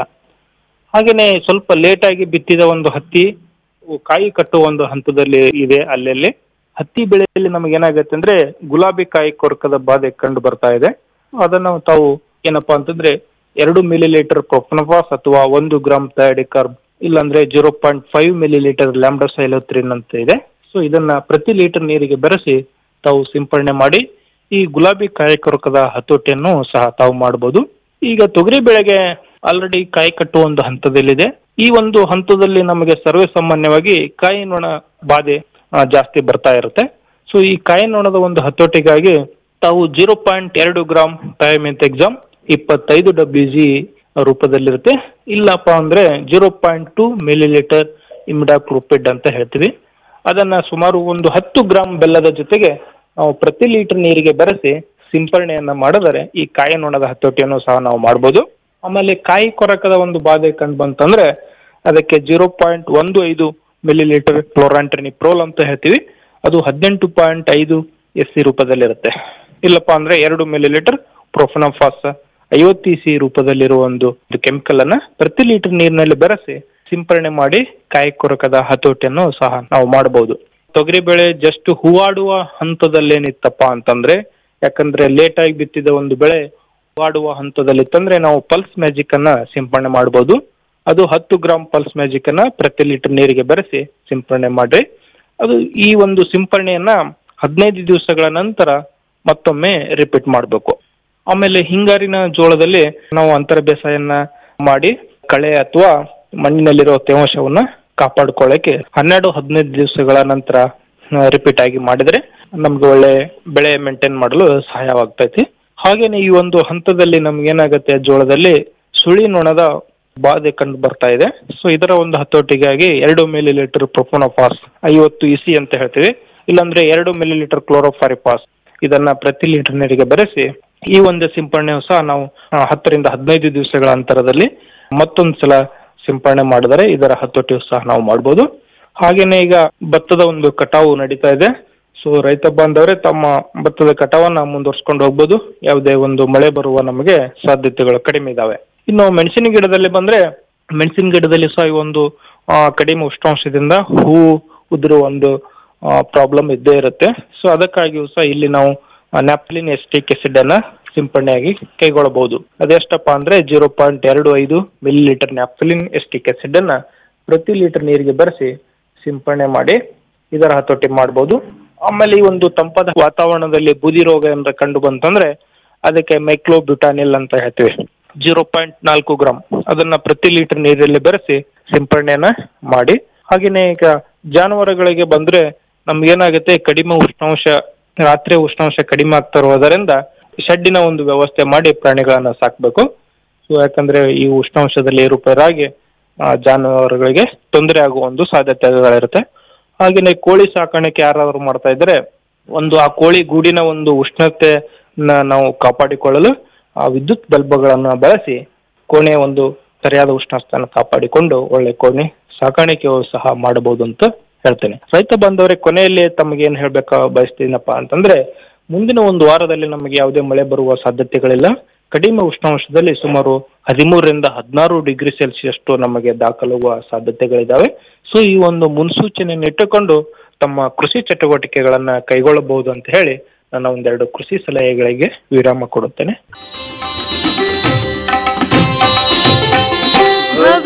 ಹಾಗೇನೆ ಸ್ವಲ್ಪ ಲೇಟ್ ಆಗಿ ಬಿತ್ತಿದ ಒಂದು ಹತ್ತಿ ಕಾಯಿ ಕಟ್ಟುವ ಒಂದು ಹಂತದಲ್ಲಿ ಇದೆ ಅಲ್ಲಲ್ಲಿ ಹತ್ತಿ ಬೆಳೆಯಲ್ಲಿ ನಮಗೆ ಏನಾಗುತ್ತೆ ಅಂದ್ರೆ ಗುಲಾಬಿ ಕಾಯಿ ಕೊರಕದ ಬಾಧೆ ಕಂಡು ಬರ್ತಾ ಇದೆ ಅದನ್ನು ತಾವು ಏನಪ್ಪಾ ಅಂತಂದ್ರೆ ಎರಡು ಮಿಲಿ ಲೀಟರ್ ಪ್ರೊಫನಫಾಸ್ ಅಥವಾ ಒಂದು ಗ್ರಾಮ್ ಥೈಡಿಕಾರ್ಬ್ ಇಲ್ಲಾಂದ್ರೆ zero point five millilitre lambdacyhalothrin ಅಂತ ಇದೆ ಸೊ ಇದನ್ನ ಪ್ರತಿ ಲೀಟರ್ ನೀರಿಗೆ ಬೆರೆಸಿ ತಾವು ಸಿಂಪಡಣೆ ಮಾಡಿ ಈ ಗುಲಾಬಿ ಕಾಯಿ ಕೊರಕದ ಹತೋಟಿಯನ್ನು ಸಹ ತಾವು ಮಾಡಬಹುದು ಈಗ ತೊಗರಿ ಬೆಳೆಗೆ ಆಲ್ರೆಡಿ ಕಾಯಿ ಕಟ್ಟುವ ಒಂದು ಹಂತದಲ್ಲಿದೆ ಈ ಒಂದು ಹಂತದಲ್ಲಿ ನಮಗೆ ಸರ್ವೇ ಸಾಮಾನ್ಯವಾಗಿ ಕಾಯಿ ನೊಣ ಬಾಧೆ ಆ, ಜಾಸ್ತಿ ಬರ್ತಾ ಇರುತ್ತೆ ಸೊ ಈ ಕಾಯಿ ನೊಣದ ಒಂದು ಹತೋಟಿಗಾಗಿ ತಾವು ಜೀರೋ ಪಾಯಿಂಟ್ ಎರಡು ಗ್ರಾಮ್ ಟೈಮೆಂತ್ ಎಕ್ಸಾಮ್ ಇಪ್ಪತ್ತೈದು ಡಬ್ಲ್ಯೂ ಜಿ ರೂಪದಲ್ಲಿರುತ್ತೆ ಇಲ್ಲಪ್ಪ ಅಂದ್ರೆ zero point two millilitre imidacloprid ಅಂತ ಹೇಳ್ತೀವಿ ಅದನ್ನ ಸುಮಾರು ಒಂದು ಹತ್ತು ಗ್ರಾಮ್ ಬೆಲ್ಲದ ಜೊತೆಗೆ ನಾವು ಪ್ರತಿ ಲೀಟರ್ ನೀರಿಗೆ ಬೆರೆಸಿ ಸಿಂಪರಣೆಯನ್ನ ಮಾಡಿದರೆ ಈ ಕಾಯಿ ನೊಣದ ಹತೋಟಿಯನ್ನು ಸಹ ನಾವು ಮಾಡ್ಬೋದು ಆಮೇಲೆ ಕಾಯಿ ಕೊರಕದ ಒಂದು ಬಾಧೆ ಕಂಡು ಬಂತಂದ್ರೆ ಅದಕ್ಕೆ ಜೀರೋ ಪಾಯಿಂಟ್ ಒಂದು ಐದು ಮಿಲಿ ಲೀಟರ್ ಕ್ಲೋರಾಂಟ್ರಿನಿಪ್ರೋಲ್ ಅಂತ ಹೇಳ್ತೀವಿ ಅದು ಹದಿನೆಂಟು ಪಾಯಿಂಟ್ ಐದು ಎಸ್ ಸಿ ರೂಪದಲ್ಲಿರುತ್ತೆ ಇಲ್ಲಪ್ಪ ಅಂದ್ರೆ ಎರಡು ಮಿಲಿ ಲೀಟರ್ ಪ್ರೊಫನಫಾಸ್ ಐವತ್ತು ಸಿ ರೂಪದಲ್ಲಿರುವ ಒಂದು ಕೆಮಿಕಲ್ ಅನ್ನ ಪ್ರತಿ ಲೀಟರ್ ನೀರಿನಲ್ಲಿ ಬೆರೆಸಿ ಸಿಂಪರಣೆ ಮಾಡಿ ಕಾಯಿ ಕೊರಕದ ಹತೋಟಿಯನ್ನು ಸಹ ನಾವು ಮಾಡಬಹುದು ತೊಗರಿ ಬೆಳೆ ಜಸ್ಟ್ ಹೂವಾಡುವ ಹಂತದಲ್ಲೇನಿತ್ತಪ್ಪ ಅಂತಂದ್ರೆ ಯಾಕಂದ್ರೆ ಲೇಟ್ ಆಗಿ ಬಿತ್ತಿದ ಒಂದು ಬೆಳೆ ಹೂವಾಡುವ ಹಂತದಲ್ಲಿತ್ತಂದ್ರೆ ನಾವು ಪಲ್ಸ್ ಮ್ಯಾಜಿಕ್ ಅನ್ನ ಸಿಂಪರಣೆ ಮಾಡಬಹುದು ಅದು ಹತ್ತು ಗ್ರಾಮ್ ಪಲ್ಸ್ ಮ್ಯಾಜಿಕ್ ಅನ್ನ ಪ್ರತಿ ಲೀಟರ್ ನೀರಿಗೆ ಬೆರೆಸಿ ಸಿಂಪರಣೆ ಮಾಡ್ರಿ ಅದು ಈ ಒಂದು ಸಿಂಪರಣೆಯನ್ನ ಹದಿನೈದು ದಿವಸಗಳ ನಂತರ ಮತ್ತೊಮ್ಮೆ ರಿಪೀಟ್ ಮಾಡಬೇಕು ಆಮೇಲೆ ಹಿಂಗಾರಿನ ಜೋಳದಲ್ಲಿ ನಾವು ಅಂತರ ಬೇಸಾಯನ್ನ ಮಾಡಿ ಕಳೆ ಅಥವಾ ಮಣ್ಣಿನಲ್ಲಿರೋ ತೇವಾಂಶವನ್ನ ಕಾಪಾಡ್ಕೊಳ್ಳಕ್ಕೆ ಹನ್ನೆರಡು ಹದಿನೈದು ದಿವಸಗಳ ನಂತರ ರಿಪೀಟ್ ಆಗಿ ಮಾಡಿದ್ರೆ ನಮ್ಗೆ ಒಳ್ಳೆ ಬೆಳೆ ಮೇಂಟೈನ್ ಮಾಡಲು ಸಹಾಯವಾಗ್ತೈತಿ ಹಾಗೇನೆ ಈ ಒಂದು ಹಂತದಲ್ಲಿ ನಮ್ಗೆ ಏನಾಗುತ್ತೆ ಜೋಳದಲ್ಲಿ ಸುಳಿ ನೊಣದ ಬಾಧೆ ಕಂಡು ಬರ್ತಾ ಇದೆ ಸೊ ಇದರ ಒಂದು ಹತೋಟಿಗಾಗಿ ಎರಡು ಮಿಲಿ ಲೀಟರ್ ಪ್ರೊಫೋನೋಫಾಸ್ ಐವತ್ತು ಇಸಿ ಅಂತ ಹೇಳ್ತೀವಿ ಇಲ್ಲಾಂದ್ರೆ ಎರಡು ಮಿಲಿ ಲೀಟರ್ ಕ್ಲೋರೋಫಾರಿಪಾಸ್ ಇದನ್ನ ಪ್ರತಿ ಲೀಟರ್ ನೀರಿಗೆ ಬೆರೆಸಿ ಈ ಒಂದು ಸಿಂಪರಣೆಯು ಸಹ ನಾವು ಆ, ಹತ್ತರಿಂದ ಹದಿನೈದು ದಿವಸಗಳ ಅಂತರದಲ್ಲಿ ಮತ್ತೊಂದು ಸಲ ಸಿಂಪರಣೆ ಮಾಡಿದರೆ ಇದರ ಹತೋಟಿಯು ಸಹ ನಾವು ಮಾಡ್ಬೋದು ಹಾಗೇನೆ ಈಗ ಭತ್ತದ ಒಂದು ಕಟಾವು ನಡೀತಾ ಇದೆ ಸೊ ರೈತ ಬಾಂಧವರೇ ತಮ್ಮ ಭತ್ತದ ಕಟಾವನ್ನ ಮುಂದುವರ್ಸ್ಕೊಂಡು ಹೋಗ್ಬೋದು ಯಾವುದೇ ಒಂದು ಮಳೆ ಬರುವ ನಮಗೆ ಸಾಧ್ಯತೆಗಳು ಕಡಿಮೆ ಇದಾವೆ ಇನ್ನು ಮೆಣಸಿನ ಗಿಡದಲ್ಲಿ ಬಂದ್ರೆ ಮೆಣಸಿನ ಗಿಡದಲ್ಲಿ ಸಹ ಈ ಒಂದು ಆ, ಕಡಿಮೆ ಉಷ್ಣಾಂಶದಿಂದ ಹೂ ಉದುರುವ ಒಂದು ಪ್ರಾಬ್ಲಮ್ ಇದ್ದೇ ಇರುತ್ತೆ ಸೊ ಅದಕ್ಕಾಗಿಯೂ ಸಹ ಇಲ್ಲಿ ನಾವು ನ್ಯಾಪ್ಲಿನ್ ಎಸ್ಟಿಕ್ ಆಸಿಡ್ ಅನ್ನ ಸಿಂಪಡಣೆಯಾಗಿ ಕೈಗೊಳ್ಳಬಹುದು ಅದೆಷ್ಟಪ್ಪ ಅಂದ್ರೆ ಜೀರೋ ಪಾಯಿಂಟ್ ಎರಡು ಐದು millilitre naphthalene acetic acid ಅನ್ನ ಪ್ರತಿ ಲೀಟರ್ ನೀರಿಗೆ ಬೆರೆಸಿ ಸಿಂಪಡಣೆ ಮಾಡಿ ಇದರ ಹತೋಟಿ ಮಾಡಬಹುದು ಆಮೇಲೆ ಈ ಒಂದು ತಂಪಾದ ವಾತಾವರಣದಲ್ಲಿ ಬೂದಿ ರೋಗ ಏನಾರ ಕಂಡು ಬಂತಂದ್ರೆ ಅದಕ್ಕೆ ಮೈಕ್ಲೋಬ್ಯೂಟಾನಿಲ್ ಅಂತ ಹೇಳ್ತೀವಿ ಜೀರೋ ಪಾಯಿಂಟ್ ನಾಲ್ಕು ಗ್ರಾಮ್ ಅದನ್ನ ಪ್ರತಿ ಲೀಟರ್ ನೀರಲ್ಲಿ ಬೆರೆಸಿ ಸಿಂಪಡಣೆಯನ್ನ ಮಾಡಿ ಹಾಗೇನೆ ಈಗ ಜಾನುವಾರುಗಳಿಗೆ ಬಂದ್ರೆ ನಮ್ಗೇನಾಗುತ್ತೆ ಕಡಿಮೆ ಉಷ್ಣಾಂಶ ರಾತ್ರಿ ಉಷ್ಣಾಂಶ ಕಡಿಮೆ ಆಗ್ತಾ ಇರೋದರಿಂದ ಶೆಡ್ಡಿನ ಒಂದು ವ್ಯವಸ್ಥೆ ಮಾಡಿ ಪ್ರಾಣಿಗಳನ್ನ ಸಾಕ್ಬೇಕು ಸೊ ಯಾಕಂದ್ರೆ ಈ ಉಷ್ಣಾಂಶದಲ್ಲಿ ಏರುಪೇರಾಗಿ ಆ, ಜಾನುವಾರುಗಳಿಗೆ ತೊಂದರೆ ಆಗುವ ಒಂದು ಸಾಧ್ಯತೆಗಳಿರುತ್ತೆ ಹಾಗೇನೆ ಕೋಳಿ ಸಾಕಾಣಿಕೆ ಯಾರಾದ್ರು ಮಾಡ್ತಾ ಇದ್ರೆ ಒಂದು ಆ ಕೋಳಿ ಗೂಡಿನ ಒಂದು ಉಷ್ಣತೆನ ನಾವು ಕಾಪಾಡಿಕೊಳ್ಳಲು ಆ ವಿದ್ಯುತ್ ಬಲ್ಬ್ಗಳನ್ನ ಬಳಸಿ ಕೋಣೆಯ ಒಂದು ಸರಿಯಾದ ಉಷ್ಣಾಂಶನ ಕಾಪಾಡಿಕೊಂಡು ಒಳ್ಳೆ ಕೋಣೆ ಸಾಕಾಣಿಕೆಯು ಸಹ ಮಾಡಬಹುದು ಅಂತ ಹೇಳ್ತೇನೆ ರೈತ ಬಾಂಧವರೇ ಕೊನೆಯಲ್ಲಿ ತಮಗೆ ಏನ್ ಹೇಳ್ಬೇಕ ಬಯಸ್ತೀನಪ್ಪ ಅಂತಂದ್ರೆ ಮುಂದಿನ ಒಂದು ವಾರದಲ್ಲಿ ನಮಗೆ ಯಾವುದೇ ಮಳೆ ಬರುವ ಸಾಧ್ಯತೆಗಳಿಲ್ಲ ಕಡಿಮೆ ಉಷ್ಣಾಂಶದಲ್ಲಿ ಸುಮಾರು ಹದಿಮೂರರಿಂದ ಹದಿನಾರು ಡಿಗ್ರಿ ಸೆಲ್ಸಿಯಸ್ ನಮಗೆ ದಾಖಲಾಗುವ ಸಾಧ್ಯತೆಗಳಿದಾವೆ ಸೊ ಈ ಒಂದು ಮುನ್ಸೂಚನೆಯನ್ನು ಇಟ್ಟುಕೊಂಡು ತಮ್ಮ ಕೃಷಿ ಚಟುವಟಿಕೆಗಳನ್ನ ಕೈಗೊಳ್ಳಬಹುದು ಅಂತ ಹೇಳಿ ನನ್ನ ಒಂದೆರಡು ಕೃಷಿ ಸಲಹೆಗಳಿಗೆ ವಿರಾಮ ಕೊಡುತ್ತೇನೆ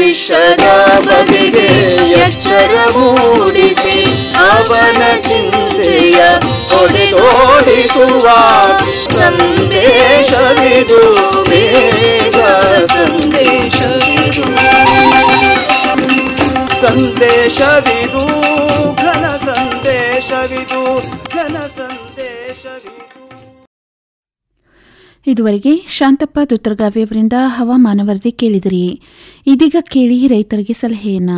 ಭವಿಷ್ಯದ ಬಗೆಗೆ ಎಚ್ಚರ ಮೂಡಿಸಿ ಅವನ ಚಿಂತೆಯ ಹೊಡೆದೋಡಿಸುವ ಸಂದೇಶವಿದು ಬೇಗ ಸಂದೇಶವಿದು ಸಂದೇಶವಿದು ಘನ ಸಂದೇಶವಿದು ಘನ ಸಂದೇಶವಿದು ಇದುವರೆಗೆ ಶಾಂತಪ್ಪ ದುತ್ತರ್ಗಾವಿ ಅವರಿಂದ ಹವಾಮಾನ ವರದಿ ಕೇಳಿದಿರಿ ಇದೀಗ ಕೇಳಿ ರೈತರಿಗೆ ಸಲಹೆಯನ್ನ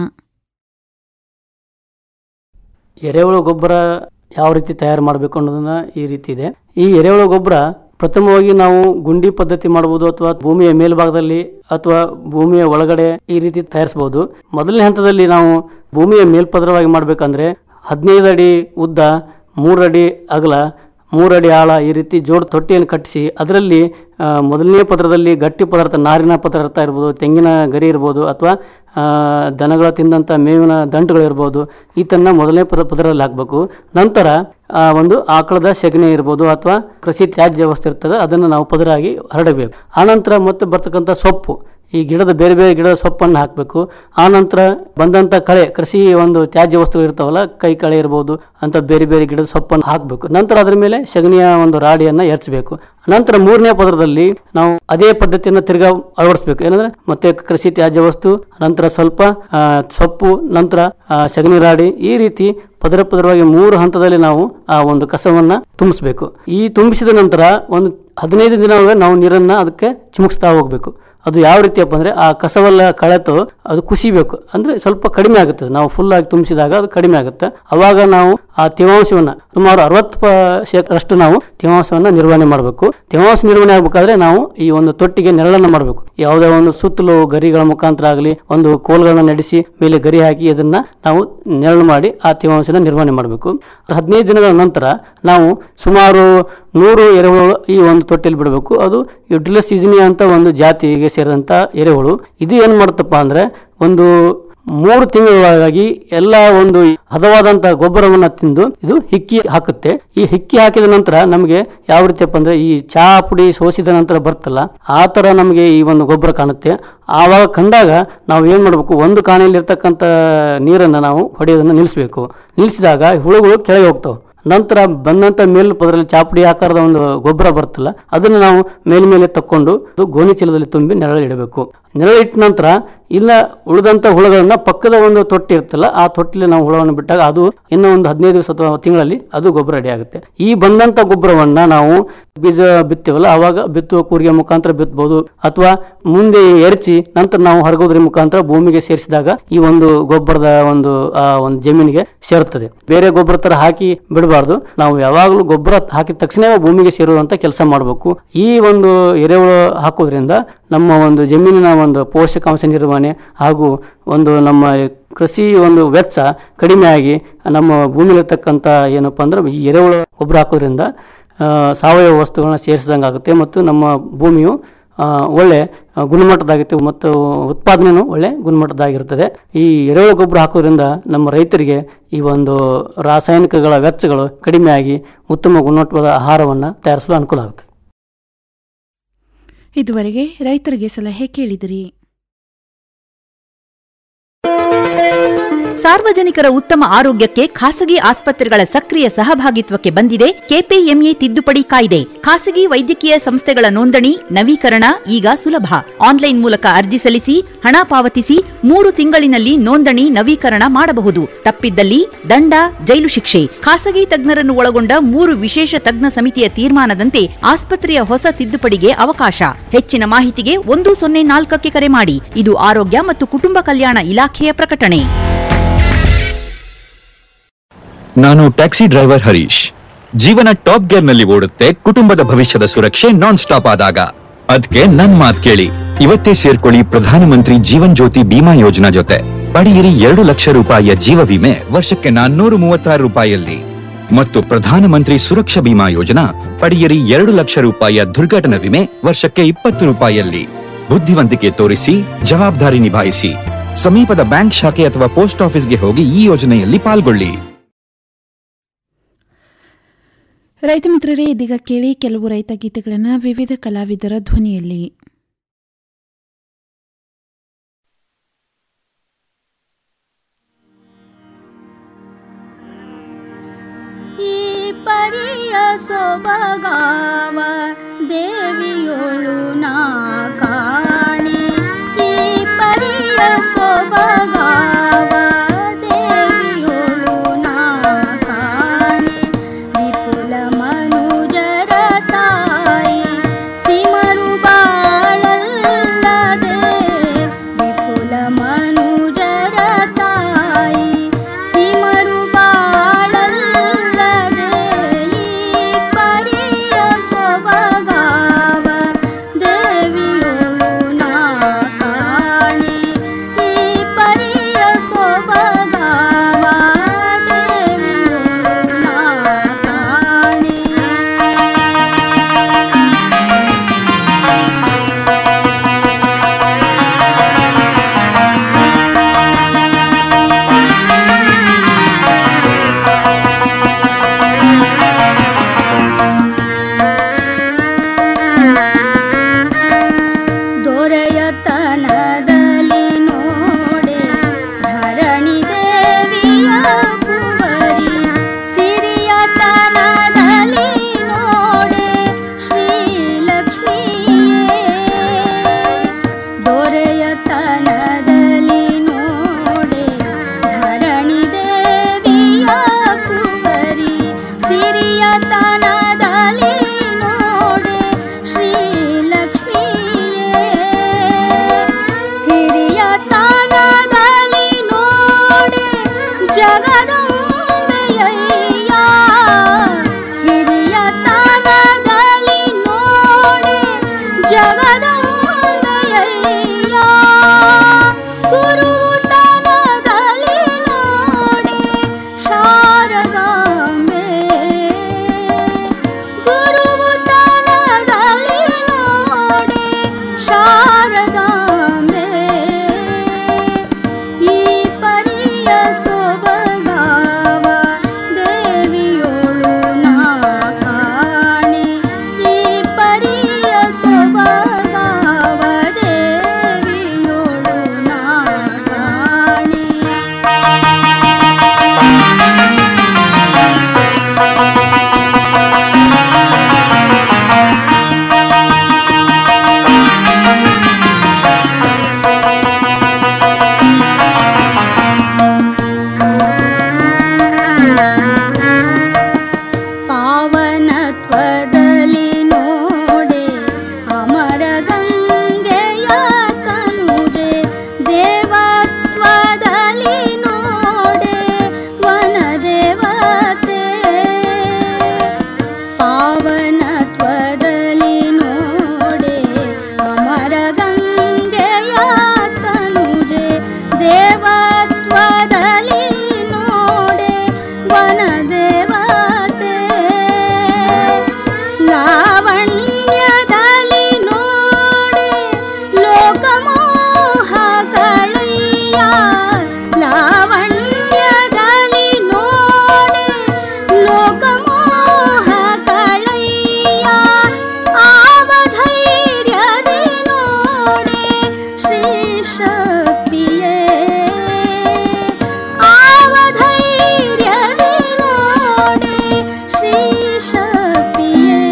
ಎರೆಹುಳು ಗೊಬ್ಬರ ಯಾವ ರೀತಿ ತಯಾರು ಮಾಡಬೇಕು ಅನ್ನೋದನ್ನ ಈ ರೀತಿ ಇದೆ ಈ ಎರೆಹುಳು ಗೊಬ್ಬರ ಪ್ರಥಮವಾಗಿ ನಾವು ಗುಂಡಿ ಪದ್ಧತಿ ಮಾಡಬಹುದು ಅಥವಾ ಭೂಮಿಯ ಮೇಲ್ಭಾಗದಲ್ಲಿ ಅಥವಾ ಭೂಮಿಯ ಒಳಗಡೆ ಈ ರೀತಿ ತಯಾರಿಸಬಹುದು ಮೊದಲನೇ ಹಂತದಲ್ಲಿ ನಾವು ಭೂಮಿಯ ಮೇಲ್ಪದರವಾಗಿ ಮಾಡಬೇಕಂದ್ರೆ ಹದಿನೈದು ಅಡಿ ಉದ್ದ ಮೂರು ಅಡಿ ಅಗಲ ಮೂರಡಿ ಆಳ ಈ ರೀತಿ ಜೋಡ್ ತೊಟ್ಟಿಯನ್ನು ಕಟ್ಟಿಸಿ ಅದರಲ್ಲಿ ಆ, ಮೊದಲನೇ ಪದರದಲ್ಲಿ ಗಟ್ಟಿ ಪದಾರ್ಥ ನಾರಿನ ಪದಾರ್ಥ ಇರ್ಬೋದು ತೆಂಗಿನ ಗರಿ ಇರ್ಬೋದು ಅಥವಾ ಆ, ದನಗಳ ತಿಂದಂಥ ಮೇವಿನ ದಂಟುಗಳಿರ್ಬೋದು ಈತನ್ನ ಮೊದಲನೇ ಪದ ಪದರಲ್ಲಿ ಹಾಕಬೇಕು ನಂತರ ಆ, ಒಂದು ಆಕಳದ ಸೆಗಣಿ ಇರ್ಬೋದು ಅಥವಾ ಕೃಷಿ ತ್ಯಾಜ್ಯ ವಸ್ತು ಇರ್ತದೆ ಅದನ್ನು ನಾವು ಪದರಾಗಿ ಹರಡಬೇಕು ಆನಂತರ ಮತ್ತೆ ಬರ್ತಕ್ಕಂಥ ಸೊಪ್ಪು ಈ ಗಿಡದ ಬೇರೆ ಬೇರೆ ಗಿಡದ ಸೊಪ್ಪನ್ನು ಹಾಕಬೇಕು ಆನಂತರ ಬಂದಂಥ ಕಳೆ ಕೃಷಿ ಒಂದು ತ್ಯಾಜ್ಯ ವಸ್ತುಗಳು ಇರ್ತಾವಲ್ಲ ಕೈ ಕಳೆ ಇರ್ಬೋದು ಅಂತ ಬೇರೆ ಬೇರೆ ಗಿಡದ ಸೊಪ್ಪನ್ನು ಹಾಕಬೇಕು ನಂತರ ಅದರ ಮೇಲೆ ಸಗಣಿಯ ಒಂದು ರಾಡಿಯನ್ನು ಎರಚಬೇಕು ನಂತರ ಮೂರನೇ ಪದರದಲ್ಲಿ ನಾವು ಅದೇ ಪದ್ಧತಿಯನ್ನು ತಿರ್ಗಾ ಅಳವಡಿಸಬೇಕು ಏನಂದ್ರೆ ಮತ್ತೆ ಕೃಷಿ ತ್ಯಾಜ್ಯ ವಸ್ತು ನಂತರ ಸ್ವಲ್ಪ ಆ, ಸೊಪ್ಪು ನಂತರ ಆ, ಸಗಣಿ ರಾಡಿ ಈ ರೀತಿ ಪದರ ಪದರವಾಗಿ ಮೂರು ಹಂತದಲ್ಲಿ ನಾವು ಆ ಒಂದು ಕಸವನ್ನ ತುಂಬಿಸ್ಬೇಕು ಈ ತುಂಬಿಸಿದ ನಂತರ ಒಂದು ಹದಿನೈದು ದಿನ ನಾವು ನೀರನ್ನ ಅದಕ್ಕೆ ಚಿಮುಕ್ಸ್ತಾ ಹೋಗ್ಬೇಕು ಅದು ಯಾವ ರೀತಿಯಪ್ಪ ಅಂದ್ರೆ ಆ ಕಸವೆಲ್ಲ ಕಳೆತು ಅದು ಕುಸಿಬೇಕು ಅಂದ್ರೆ ಸ್ವಲ್ಪ ಕಡಿಮೆ ಆಗುತ್ತೆ ನಾವು ಫುಲ್ ಆಗಿ ತುಂಬಿಸಿದಾಗ ಅದು ಕಡಿಮೆ ಆಗುತ್ತೆ ಅವಾಗ ನಾವು ಆ ತೇವಾಂಶವನ್ನ ಸುಮಾರು ಅರವತ್ತು ಅಷ್ಟು ನಾವು ತೇವಾಂಶವನ್ನ ನಿರ್ವಹಣೆ ಮಾಡಬೇಕು ತೇವಾಂಶ ನಿರ್ವಹಣೆ ಆಗ್ಬೇಕಾದ್ರೆ ನಾವು ಈ ಒಂದು ತೊಟ್ಟಿಗೆ ನೆರಳನ್ನ ಮಾಡಬೇಕು ಯಾವುದೇ ಒಂದು ಸುತ್ತಲೂ ಗರಿಗಳ ಮುಖಾಂತರ ಆಗಲಿ ಒಂದು ಕೋಲ್ಗಳನ್ನ ನಡೆಸಿ ಮೇಲೆ ಗರಿ ಹಾಕಿ ಅದನ್ನ ನಾವು ನೆರಳು ಮಾಡಿ ಆ ತೇವಾಂಶನ ನಿರ್ವಹಣೆ ಮಾಡಬೇಕು ಹದಿನೈದು ದಿನಗಳ ನಂತರ ನಾವು ಸುಮಾರು ನೂರು ಎರೆಹುಳು ಈ ಒಂದು ತೊಟ್ಟಿಯಲ್ಲಿ ಬಿಡಬೇಕು ಅದು ಯುಡ್ಲಸ್ ಇಜಿನಿಯಾ ಅಂತ ಒಂದು ಜಾತಿಗೆ ಸೇರಿದಂತ ಎರೆಹುಳು ಇದು ಏನ್ ಮಾಡುತ್ತಪ್ಪ ಅಂದ್ರೆ ಒಂದು ಮೂರು ತಿಂಗಳೊಳಗಾಗಿ ಎಲ್ಲ ಒಂದು ಹದವಾದಂತ ಗೊಬ್ಬರವನ್ನ ತಿಂದು ಇದು ಹಿಕ್ಕಿ ಹಾಕುತ್ತೆ ಈ ಹಿಕ್ಕಿ ಹಾಕಿದ ನಂತರ ನಮಗೆ ಯಾವ ರೀತಿಯಪ್ಪ ಅಂದ್ರೆ ಈ ಚಹಾ ಪುಡಿ ಸೋಸಿದ ನಂತರ ಬರ್ತಲ್ಲ ಆ ತರ ನಮಗೆ ಈ ಒಂದು ಗೊಬ್ಬರ ಕಾಣುತ್ತೆ ಆವಾಗ ಕಂಡಾಗ ನಾವು ಏನ್ ಮಾಡಬೇಕು ಒಂದು ಕಾಣೆಯಲ್ಲಿ ಇರ್ತಕ್ಕಂಥ ನೀರನ್ನ ನಾವು ಹೊಡೆಯೋದನ್ನ ನಿಲ್ಲಿಸಬೇಕು ನಿಲ್ಲಿಸಿದಾಗ ಹುಳುಗಳು ಕೆಳಗೆ ಹೋಗ್ತಾವೆ ನಂತರ ಬಂದಂತ ಮೇಲ್ ಪದರಲ್ಲಿ ಚಾಪುಡಿ ಆಕಾರದ ಒಂದು ಗೊಬ್ಬರ ಬರುತ್ತಲ್ಲ ಅದನ್ನು ನಾವು ಮೇಲ್ಮೇಲೆ ತಕ್ಕೊಂಡು ಅದು ಗೋಣಿ ಚೀಲದಲ್ಲಿ ತುಂಬಿ ನೆರಳು ಇಡಬೇಕು ನೆರಳು ಇಟ್ಟ ನಂತರ ಇಲ್ಲ ಉಳಿದಂತ ಹುಳುಗಳನ್ನ ಪಕ್ಕದ ಒಂದು ತೊಟ್ಟಿ ಇರ್ತಲ್ಲ ಆ ತೊಟ್ಟಿಲಿ ನಾವು ಹುಳವನ್ನು ಬಿಟ್ಟಾಗ ಅದು ಇನ್ನು ಒಂದು ಹದಿನೈದು ದಿವಸ ಅಥವಾ ತಿಂಗಳಲ್ಲಿ ಅದು ಗೊಬ್ಬರ ರೆಡಿ ಆಗುತ್ತೆ ಈ ಬಂದಂತ ಗೊಬ್ಬರವನ್ನ ನಾವು ಬೀಜ ಬಿತ್ತೀವಲ್ಲ ಅವಾಗ ಬಿತ್ತುವ ಕೂರಿಗೆ ಮುಖಾಂತರ ಬಿತ್ತಬಹುದು ಅಥವಾ ಮುಂದೆ ಎರಚಿ ನಂತರ ನಾವು ಹರಗೋದ್ರ ಮುಖಾಂತರ ಭೂಮಿಗೆ ಸೇರಿಸಿದಾಗ ಈ ಒಂದು ಗೊಬ್ಬರದ ಒಂದು ಆ ಒಂದು ಜಮೀನಿಗೆ ಸೇರುತ್ತದೆ ಬೇರೆ ಗೊಬ್ಬರ ತರ ಹಾಕಿ ಬಿಡಬಾರ್ದು ನಾವು ಯಾವಾಗಲೂ ಗೊಬ್ಬರ ಹಾಕಿದ ತಕ್ಷಣ ಭೂಮಿಗೆ ಸೇರುವಂತ ಕೆಲಸ ಮಾಡಬೇಕು ಈ ಒಂದು ಎರೆಹುಳು ಹಾಕೋದ್ರಿಂದ ನಮ್ಮ ಒಂದು ಜಮೀನಿನ ಒಂದು ಪೋಷಕಾಂಶ ನಿರ್ವಹಣೆ ಹಾಗೂ ಒಂದು ನಮ್ಮ ಕೃಷಿ ಒಂದು ವೆಚ್ಚ ಕಡಿಮೆ ಆಗಿ ನಮ್ಮ ಭೂಮಿಲಿರ್ತಕ್ಕಂಥ ಏನಪ್ಪಾ ಅಂದ್ರೆ ಈ ಎರೆಹುಳು ಗೊಬ್ಬರ ಹಾಕೋದ್ರಿಂದ ಆ, ಸಾವಯವ ವಸ್ತುಗಳನ್ನ ಸೇರಿಸಿದಂಗೆ ಆಗುತ್ತೆ ಮತ್ತು ನಮ್ಮ ಭೂಮಿಯು ಆ, ಒಳ್ಳೆ ಆ, ಗುಣಮಟ್ಟದಾಗಿತ್ತು ಮತ್ತು ಉತ್ಪಾದನೆಯೂ ಒಳ್ಳೆ ಗುಣಮಟ್ಟದಾಗಿರ್ತದೆ ಈ ಎರೆಹುಳು ಗೊಬ್ಬರ ಹಾಕೋದ್ರಿಂದ ನಮ್ಮ ರೈತರಿಗೆ ಈ ಒಂದು ರಾಸಾಯನಿಕಗಳ ವೆಚ್ಚಗಳು ಕಡಿಮೆಯಾಗಿ ಉತ್ತಮ ಗುಣಮಟ್ಟದ ಆಹಾರವನ್ನು ತಯಾರಿಸಲು ಅನುಕೂಲ ಆಗುತ್ತೆ ಇದುವರೆಗೆ ರೈತರಿಗೆ ಸಲಹೆ ಕೇಳಿದಿರಿ ಸಾರ್ವಜನಿಕರ ಉತ್ತಮ ಆರೋಗ್ಯಕ್ಕೆ ಖಾಸಗಿ ಆಸ್ಪತ್ರೆಗಳ ಸಕ್ರಿಯ ಸಹಭಾಗಿತ್ವಕ್ಕೆ ಬಂದಿದೆ ಕೆಪಿಎಂಇ ತಿದ್ದುಪಡಿ ಕಾಯ್ದೆ ಖಾಸಗಿ ವೈದ್ಯಕೀಯ ಸಂಸ್ಥೆಗಳ ನೋಂದಣಿ ನವೀಕರಣ ಈಗ ಸುಲಭ ಆನ್ಲೈನ್ ಮೂಲಕ ಅರ್ಜಿ ಸಲ್ಲಿಸಿ ಹಣ ಪಾವತಿಸಿ ಮೂರು ತಿಂಗಳಿನಲ್ಲಿ ನೋಂದಣಿ ನವೀಕರಣ ಮಾಡಬಹುದು ತಪ್ಪಿದ್ದಲ್ಲಿ ದಂಡ ಜೈಲು ಶಿಕ್ಷೆ ಖಾಸಗಿ ತಜ್ಞರನ್ನು ಒಳಗೊಂಡ ಮೂರು ವಿಶೇಷ ತಜ್ಞ ಸಮಿತಿಯ ತೀರ್ಮಾನದಂತೆ ಆಸ್ಪತ್ರೆಯ ಹೊಸ ತಿದ್ದುಪಡಿಗೆ ಅವಕಾಶ ಹೆಚ್ಚಿನ ಮಾಹಿತಿಗೆ ಒಂದು ಸೊನ್ನೆ ನಾಲ್ಕಕ್ಕೆ ಕರೆ ಮಾಡಿ ಇದು ಆರೋಗ್ಯ ಮತ್ತು ಕುಟುಂಬ ಕಲ್ಯಾಣ ಇಲಾಖೆಯ ಪ್ರಕಟಣೆ ನಾನು ಟ್ಯಾಕ್ಸಿ ಡ್ರೈವರ್ ಹರೀಶ್ ಜೀವನ ಟಾಪ್ ಗೇರ್ ನಲ್ಲಿ ಓಡುತ್ತೆ ಕುಟುಂಬದ ಭವಿಷ್ಯದ ಸುರಕ್ಷೆ ನಾನ್ ಸ್ಟಾಪ್ ಆದಾಗ ಅದಕ್ಕೆ ನನ್ ಮಾತ್ ಕೇಳಿ ಇವತ್ತೇ ಸೇರ್ಕೊಳ್ಳಿ ಪ್ರಧಾನಮಂತ್ರಿ ಜೀವನ್ ಜ್ಯೋತಿ ಬಿಮಾ ಯೋಜನಾ ಜೊತೆ ಪಡೆಯಿರಿ ಎರಡು ಲಕ್ಷ ರೂಪಾಯಿಯ ಜೀವ ವಿಮೆ ವರ್ಷಕ್ಕೆ ನಾನ್ನೂರು ಮೂವತ್ತಾರು ರೂಪಾಯಿಯಲ್ಲಿ ಮತ್ತು ಪ್ರಧಾನಮಂತ್ರಿ ಸುರಕ್ಷಾ ಬಿಮಾ ಯೋಜನಾ ಪಡೆಯಿರಿ ಎರಡು ಲಕ್ಷ ರೂಪಾಯಿಯ ದುರ್ಘಟನಾ ವಿಮೆ ವರ್ಷಕ್ಕೆ ಇಪ್ಪತ್ತು ರೂಪಾಯಿಯಲ್ಲಿ ಬುದ್ಧಿವಂತಿಕೆ ತೋರಿಸಿ ಜವಾಬ್ದಾರಿ ನಿಭಾಯಿಸಿ ಸಮೀಪದ ಬ್ಯಾಂಕ್ ಶಾಖೆ ಅಥವಾ ಪೋಸ್ಟ್ ಆಫೀಸ್ಗೆ ಹೋಗಿ ಈ ಯೋಜನೆಯಲ್ಲಿ ಪಾಲ್ಗೊಳ್ಳಿ ರೈತ ಮಿತ್ರರೇ ಇದೀಗ ಕೇಳಿ ಕೆಲವು ರೈತ ಗೀತೆಗಳನ್ನು ವಿವಿಧ ಕಲಾವಿದರ ಧ್ವನಿಯಲ್ಲಿ ಪರಿಯ ಸೊಬಗಾವ ದೇವಿಯೊಳು ನಾ ಕಾಣೆ ಈ ಪರಿಯ ಸೊಬಗಾವ ದೇವಿಯೊಳು ನಾ ಕಾಣೆ ವಿಪುಲ ಮನುಜರ ತಾಯಿ ಸಿಮರು ಬಾಳಲ್ಲದೆ ವಿಪುಲ ಮನುಜರ ತಾಯಿ ಸಿಮರು ಬಾಳಲ್ಲದೆ ಈ ಪರಿಯ ಸೊಬಗಾವ ದೇವಿಯೊಳು ನಾ ಕಾಣೆ ಈ ಪರಿಯ ಸೊಬಗಾವ ದೇವಿಯೊಳು ನಾ ಕಾಣೆ ದೊರೆಯತನದಲ್ಲಿ ನೋಡೆ ಧರಣಿ ದೇವಿಯ ಕುವರಿ ಸಿರಿಯತನದಲ್ಲಿ ನೋಡೆ ಶ್ರೀಲಕ್ಷ್ಮಿಯೇ ದೊರೆಯತನದಲ್ಲಿ ನೋಡೆ ಧರಣಿ ದೇವಿಯ ಕುವರಿ ಸಿರಿಯತನದಲ್ಲಿ ನೋಡೆ ಶ್ರೀಲಕ್ಷ್ಮಿಯೇ ಹಿರಿಯ ತಾನದಲ್ಲಿ ನೋಡೆ ಜಗದಂಬೆಯಯ್ಯ ಹಿರಿಯ ತಾನದಲ್ಲಿ ನೋಡೆ ಜಗದಂಬೆಯಯ್ಯ ಗುರು ತಾನದಲ್ಲಿ ನೋಡೆ ಶಾರದಾಂಬೆ ಗುರು ತಾನದಲ್ಲಿ ನೋಡೆ ಶಾರದಾಂಬೆ ಈ ಪರಿಯ ಸೊಬಗಾವ ದೇವಿಯೊಳು ನಾ ಕಾಣೆ ಈ ಪರಿಯ ಸೊಬಗಾವ ದೇವಿಯೊಳು ನಾ ಕಾಣೆ ಪಾವನತ್ವದಲ್ಲಿ ನೋಡೆ ಅಮರ ಗಂಗೆಯ ತನುಜೆ ದೇವತ್ವದಲ್ಲಿ ನೋಡೆ ವನದೇವತೆ ಪಾವನತ್ವದಲ್ಲಿ ನೋಡೆ ಅಮರ ಗಂಗೆಯ ತನುಜೆ ದೇವತ್ವದಲ್ಲಿ ನೋಡೆ ವನದೇವತೆ ಲಾವಣ್ಯದಲ್ಲಿ ನೋಡೆ ಲೋಕಮೋಹ ಕಳೆಯ ಲಾವಣ್ಯದಲ್ಲಿ ನೋಡೆ ಲೋಕಮೋಹ ಕಳೆಯ ಆವಧೈರ್ಯದಿ ನೋಡೆ ಶ್ರೀ ಶಕ್ತಿಯೇ ಆವಧೈರ್ಯದಿ ನೋಡೆ ಶ್ರೀ ಶಕ್ತಿಯೇ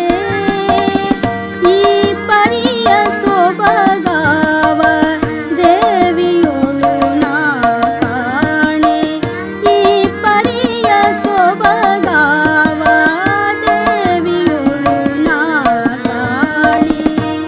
ಈ ಪರಿಯ ಸೊಬಗಾವ ದೇವಿಯೊಳು ನಾ ಕಾಣೆ ಈ ಪರಿಯ ಸೊಬಗಾವ ದೇವಿಯೊಳು ನಾ ಕಾಣೆ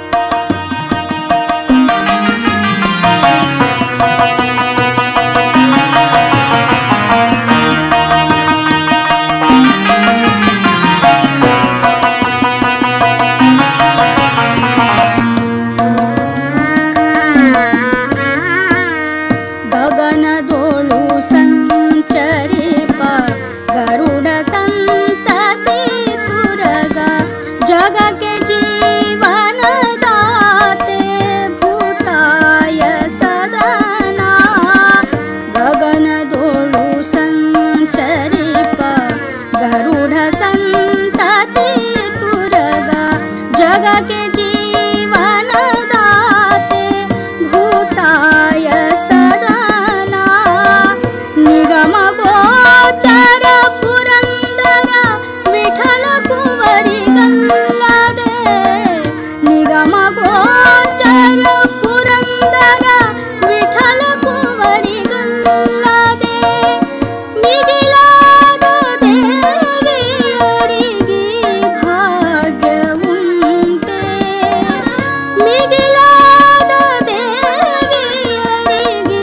ಗಗನದೋಳು ಸಂಚರಿಪ ಗರುಡ ಸಂತತಿ ತುರಗ ಜಗಕ್ಕೆ ಜೀವನದಾತೆ ಭೂತಾಯ ಸದನ ಗಗನದೋಳು ಸಂಚರಿಪ ಗರುಡ ಸಂತತಿ ತುರಗ ಜಗಕ್ಕೆ ಜೀವನದಾತೆ ಭೂತಾಯ ಸದನ ನಿಗಮ ಗೋಚರ ಪುರಂದರ ಪುರಂದರ ಪುರಂದರ ವಿಠಲ ಕುವರಿಗಲ್ಲದೆ ಮಿಗಿಲಾದ ದೇವಿಯರಿಗೆ ಭಾಗ್ಯವುಂಟೆ ಮಿಗಿಲಾದ ದೇವಿಯರಿಗೆ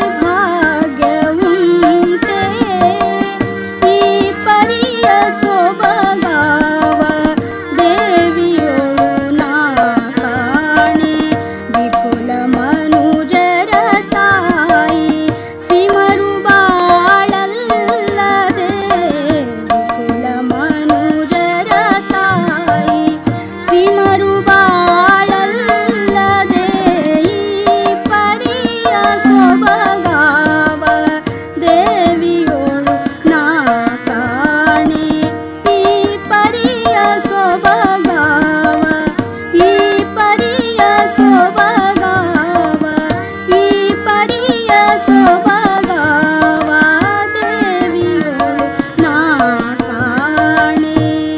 ಭಾಗ್ಯವುಂಟೆ ಈ ಪರಿಯ ಸೊಬಗಾವ ದೇವಿಯೊಳು ನಾ ಕಾಣೆ ವಿಪುಲ ಮನುಜರ ತಾಯಿ ಸಿಮರು ಬಾಳಲ್ಲದೆ ವಿಪುಲ ಮನುಜರ ತಾಯಿ ಸಿಮರು ಬಾಳಲ್ಲದೆ ಈ ಪರಿಯ ಸೊಬಗಾವ ದೇವಿಯೋಳು ನಾ ಕಾಣೆ ಈ ಪರಿಯ ಸೊಬಗಾವ ಈ ಪರಿಯ ಸೊಬಗಾವ ಈ ಪರಿಯ ಸೊಬಗಾವ ದೇವಿಯೋಳು ನಾ ಕಾಣೆ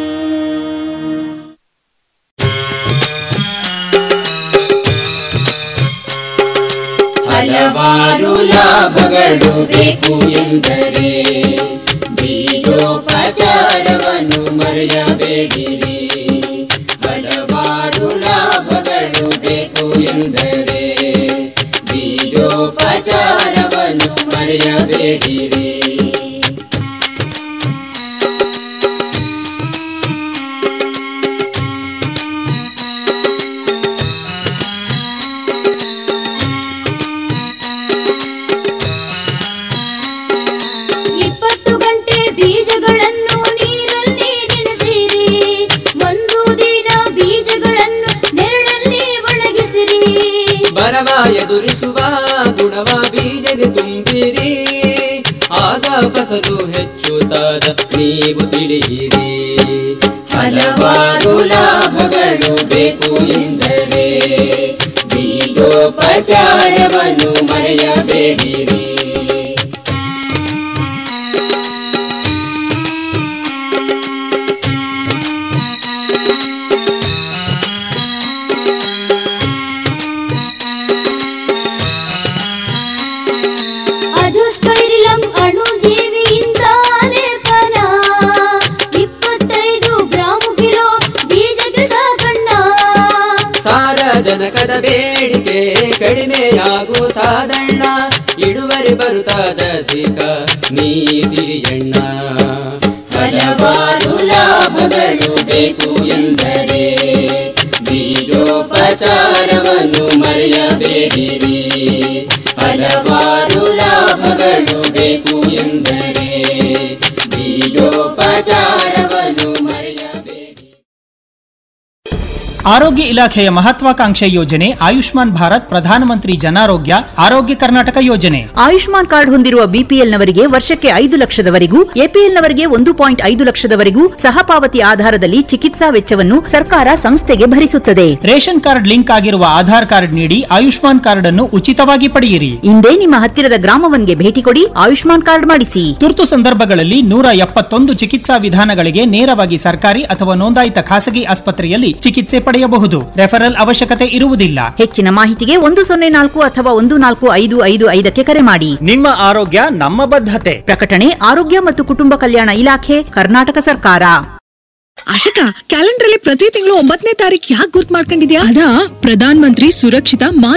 ಹಲವಾರು ಲಾಭಗಳು ಬೇಕು ಎಂದರೆ ಬೀಜೋಪಚಾರವನ್ನು ಮರೆಯಬೇಡಿರಿ ಹಲವಾರು ಲಾಭಗಳು ಬೇಕು ಎಂದರೆ ಬೀಜೋಪಚಾರವನ್ನು ಮರೆಯಬೇಡಿರಿ ಇಪ್ಪತ್ತು ಗಂಟೆ ಬೀಜಗಳನ್ನು ನೀರಲ್ಲಿ ನೆನೆಸಿರಿ ಒಂದು ದಿನ ಬೀಜಗಳನ್ನು ನೆರಳಲ್ಲಿ ಒಣಗಿಸಿರಿ ಬರವ ಎದುರಿಸುವ ಗುಣವ ಬೀಜಗೆ ತುಂಬಿರಿ ಆಗ ಫಸಲು ಹೆಚ್ಚುತ್ತಾದ ನೀವು ತಿಳಿಯಿರಿ ಹಲವಾರು ಲಾಭಗಳು ಬೇಕು ಎಂದರೆ ಬೀಜೋಪಚಾರವನ್ನು ಮರೆಯಬೇಡಿರಿ ಅಜೋಸ್ಪೈರಿಲಂ ಅಣುಜೀವಿಯಿಂದ ಲೇಪನ ಇಪ್ಪತ್ತೈದು ಗ್ರಾಮು ಕಿಲೋ ಬೀಜಕ್ಕೆ ಸಾಕಣ್ಣ ಸಾರಜನಕದ ಬೇಡಿಕೆ ಕಡಿಮೆಯಾಗುತ್ತಾದಣ್ಣ ಇಳುವರಿ ಬರುತ್ತಾದಧಿಕ ನೀ ತಿಳಿಯಣ್ಣ ಹಲವಾರು ಲಾಭಗಳು ಬೇಕು ಎಂದರೆ ಬೀಜೋಪಚಾರವನ್ನು ಮರೆಯಬೇಡಿರಿ ಹಲವಾರು ಲಾಭಗಳು ಬೇಕು ಎಂದರೆ ಬೀಜೋಪಚಾರವನ್ನು ಮರೆಯಬೇಡಿ ಆರೋಗ್ಯ ಇಲಾಖೆಯ ಮಹತ್ವಾಕಾಂಕ್ಷೆ ಯೋಜನೆ ಆಯುಷ್ಮಾನ್ ಭಾರತ್ ಪ್ರಧಾನಮಂತ್ರಿ ಜನಾರೋಗ್ಯ ಆರೋಗ್ಯ ಕರ್ನಾಟಕ ಯೋಜನೆ ಆಯುಷ್ಮಾನ್ ಕಾರ್ಡ್ ಹೊಂದಿರುವ ಬಿಪಿಎಲ್ನವರಿಗೆ ವರ್ಷಕ್ಕೆ ಐದು ಲಕ್ಷದವರೆಗೂ ಎಪಿಎಲ್ನವರಿಗೆ ಒಂದು ಪಾಯಿಂಟ್ ಐದು ಲಕ್ಷದವರೆಗೂ ಸಹಪಾವತಿ ಆಧಾರದಲ್ಲಿ ಚಿಕಿತ್ಸಾ ವೆಚ್ಚವನ್ನು ಸರ್ಕಾರ ಸಂಸ್ಥೆಗೆ ಭರಿಸುತ್ತದೆ ರೇಷನ್ ಕಾರ್ಡ್ ಲಿಂಕ್ ಆಗಿರುವ ಆಧಾರ್ ಕಾರ್ಡ್ ನೀಡಿ ಆಯುಷ್ಮಾನ್ ಕಾರ್ಡ್ ಅನ್ನು ಉಚಿತವಾಗಿ ಪಡೆಯಿರಿ ಇಂದೇ ನಿಮ್ಮ ಹತ್ತಿರದ ಗ್ರಾಮವನ್ಗೆ ಭೇಟಿ ಕೊಡಿ ಆಯುಷ್ಮಾನ್ ಕಾರ್ಡ್ ಮಾಡಿಸಿ ತುರ್ತು ಸಂದರ್ಭಗಳಲ್ಲಿ ನೂರ ಎಪ್ಪತ್ತೊಂದು ಚಿಕಿತ್ಸಾ ವಿಧಾನಗಳಿಗೆ ನೇರವಾಗಿ ಸರ್ಕಾರಿ ಅಥವಾ ನೋಂದಾಯಿತ ಖಾಸಗಿ ಆಸ್ಪತ್ರೆಯಲ್ಲಿ ಚಿಕಿತ್ಸೆ ಪಡೆಯಬಹುದು ರೆಫರಲ್ ಅವಶ್ಯಕತೆ ಇರುವುದಿಲ್ಲ ಹೆಚ್ಚಿನ ಮಾಹಿತಿಗೆ ಒಂದು ಸೊನ್ನೆ ನಾಲ್ಕು ಅಥವಾ ಒಂದು ನಾಲ್ಕು ಐದು ಐದು ಐದಕ್ಕೆ ಕರೆ ಮಾಡಿ ನಿಮ್ಮ ಆರೋಗ್ಯ ನಮ್ಮ ಬದ್ಧತೆ ಪ್ರಕಟಣೆ ಆರೋಗ್ಯ ಮತ್ತು ಕುಟುಂಬ ಕಲ್ಯಾಣ ಇಲಾಖೆ ಕರ್ನಾಟಕ ಸರ್ಕಾರ ಆಶಿಕಾ ಕ್ಯಾಲೆಂಡರ್ ಅಲ್ಲಿ ಪ್ರತಿ ತಿಂಗಳು ಒಂಬತ್ತನೇ ತಾರೀಕು ಯಾಕೆ ಗುರ್ತ್ ಮಾಡ್ಕೊಂಡಿದ್ಯಾ ಅದಾ ಪ್ರಧಾನ ಮಂತ್ರಿ ಸುರಕ್ಷಿತ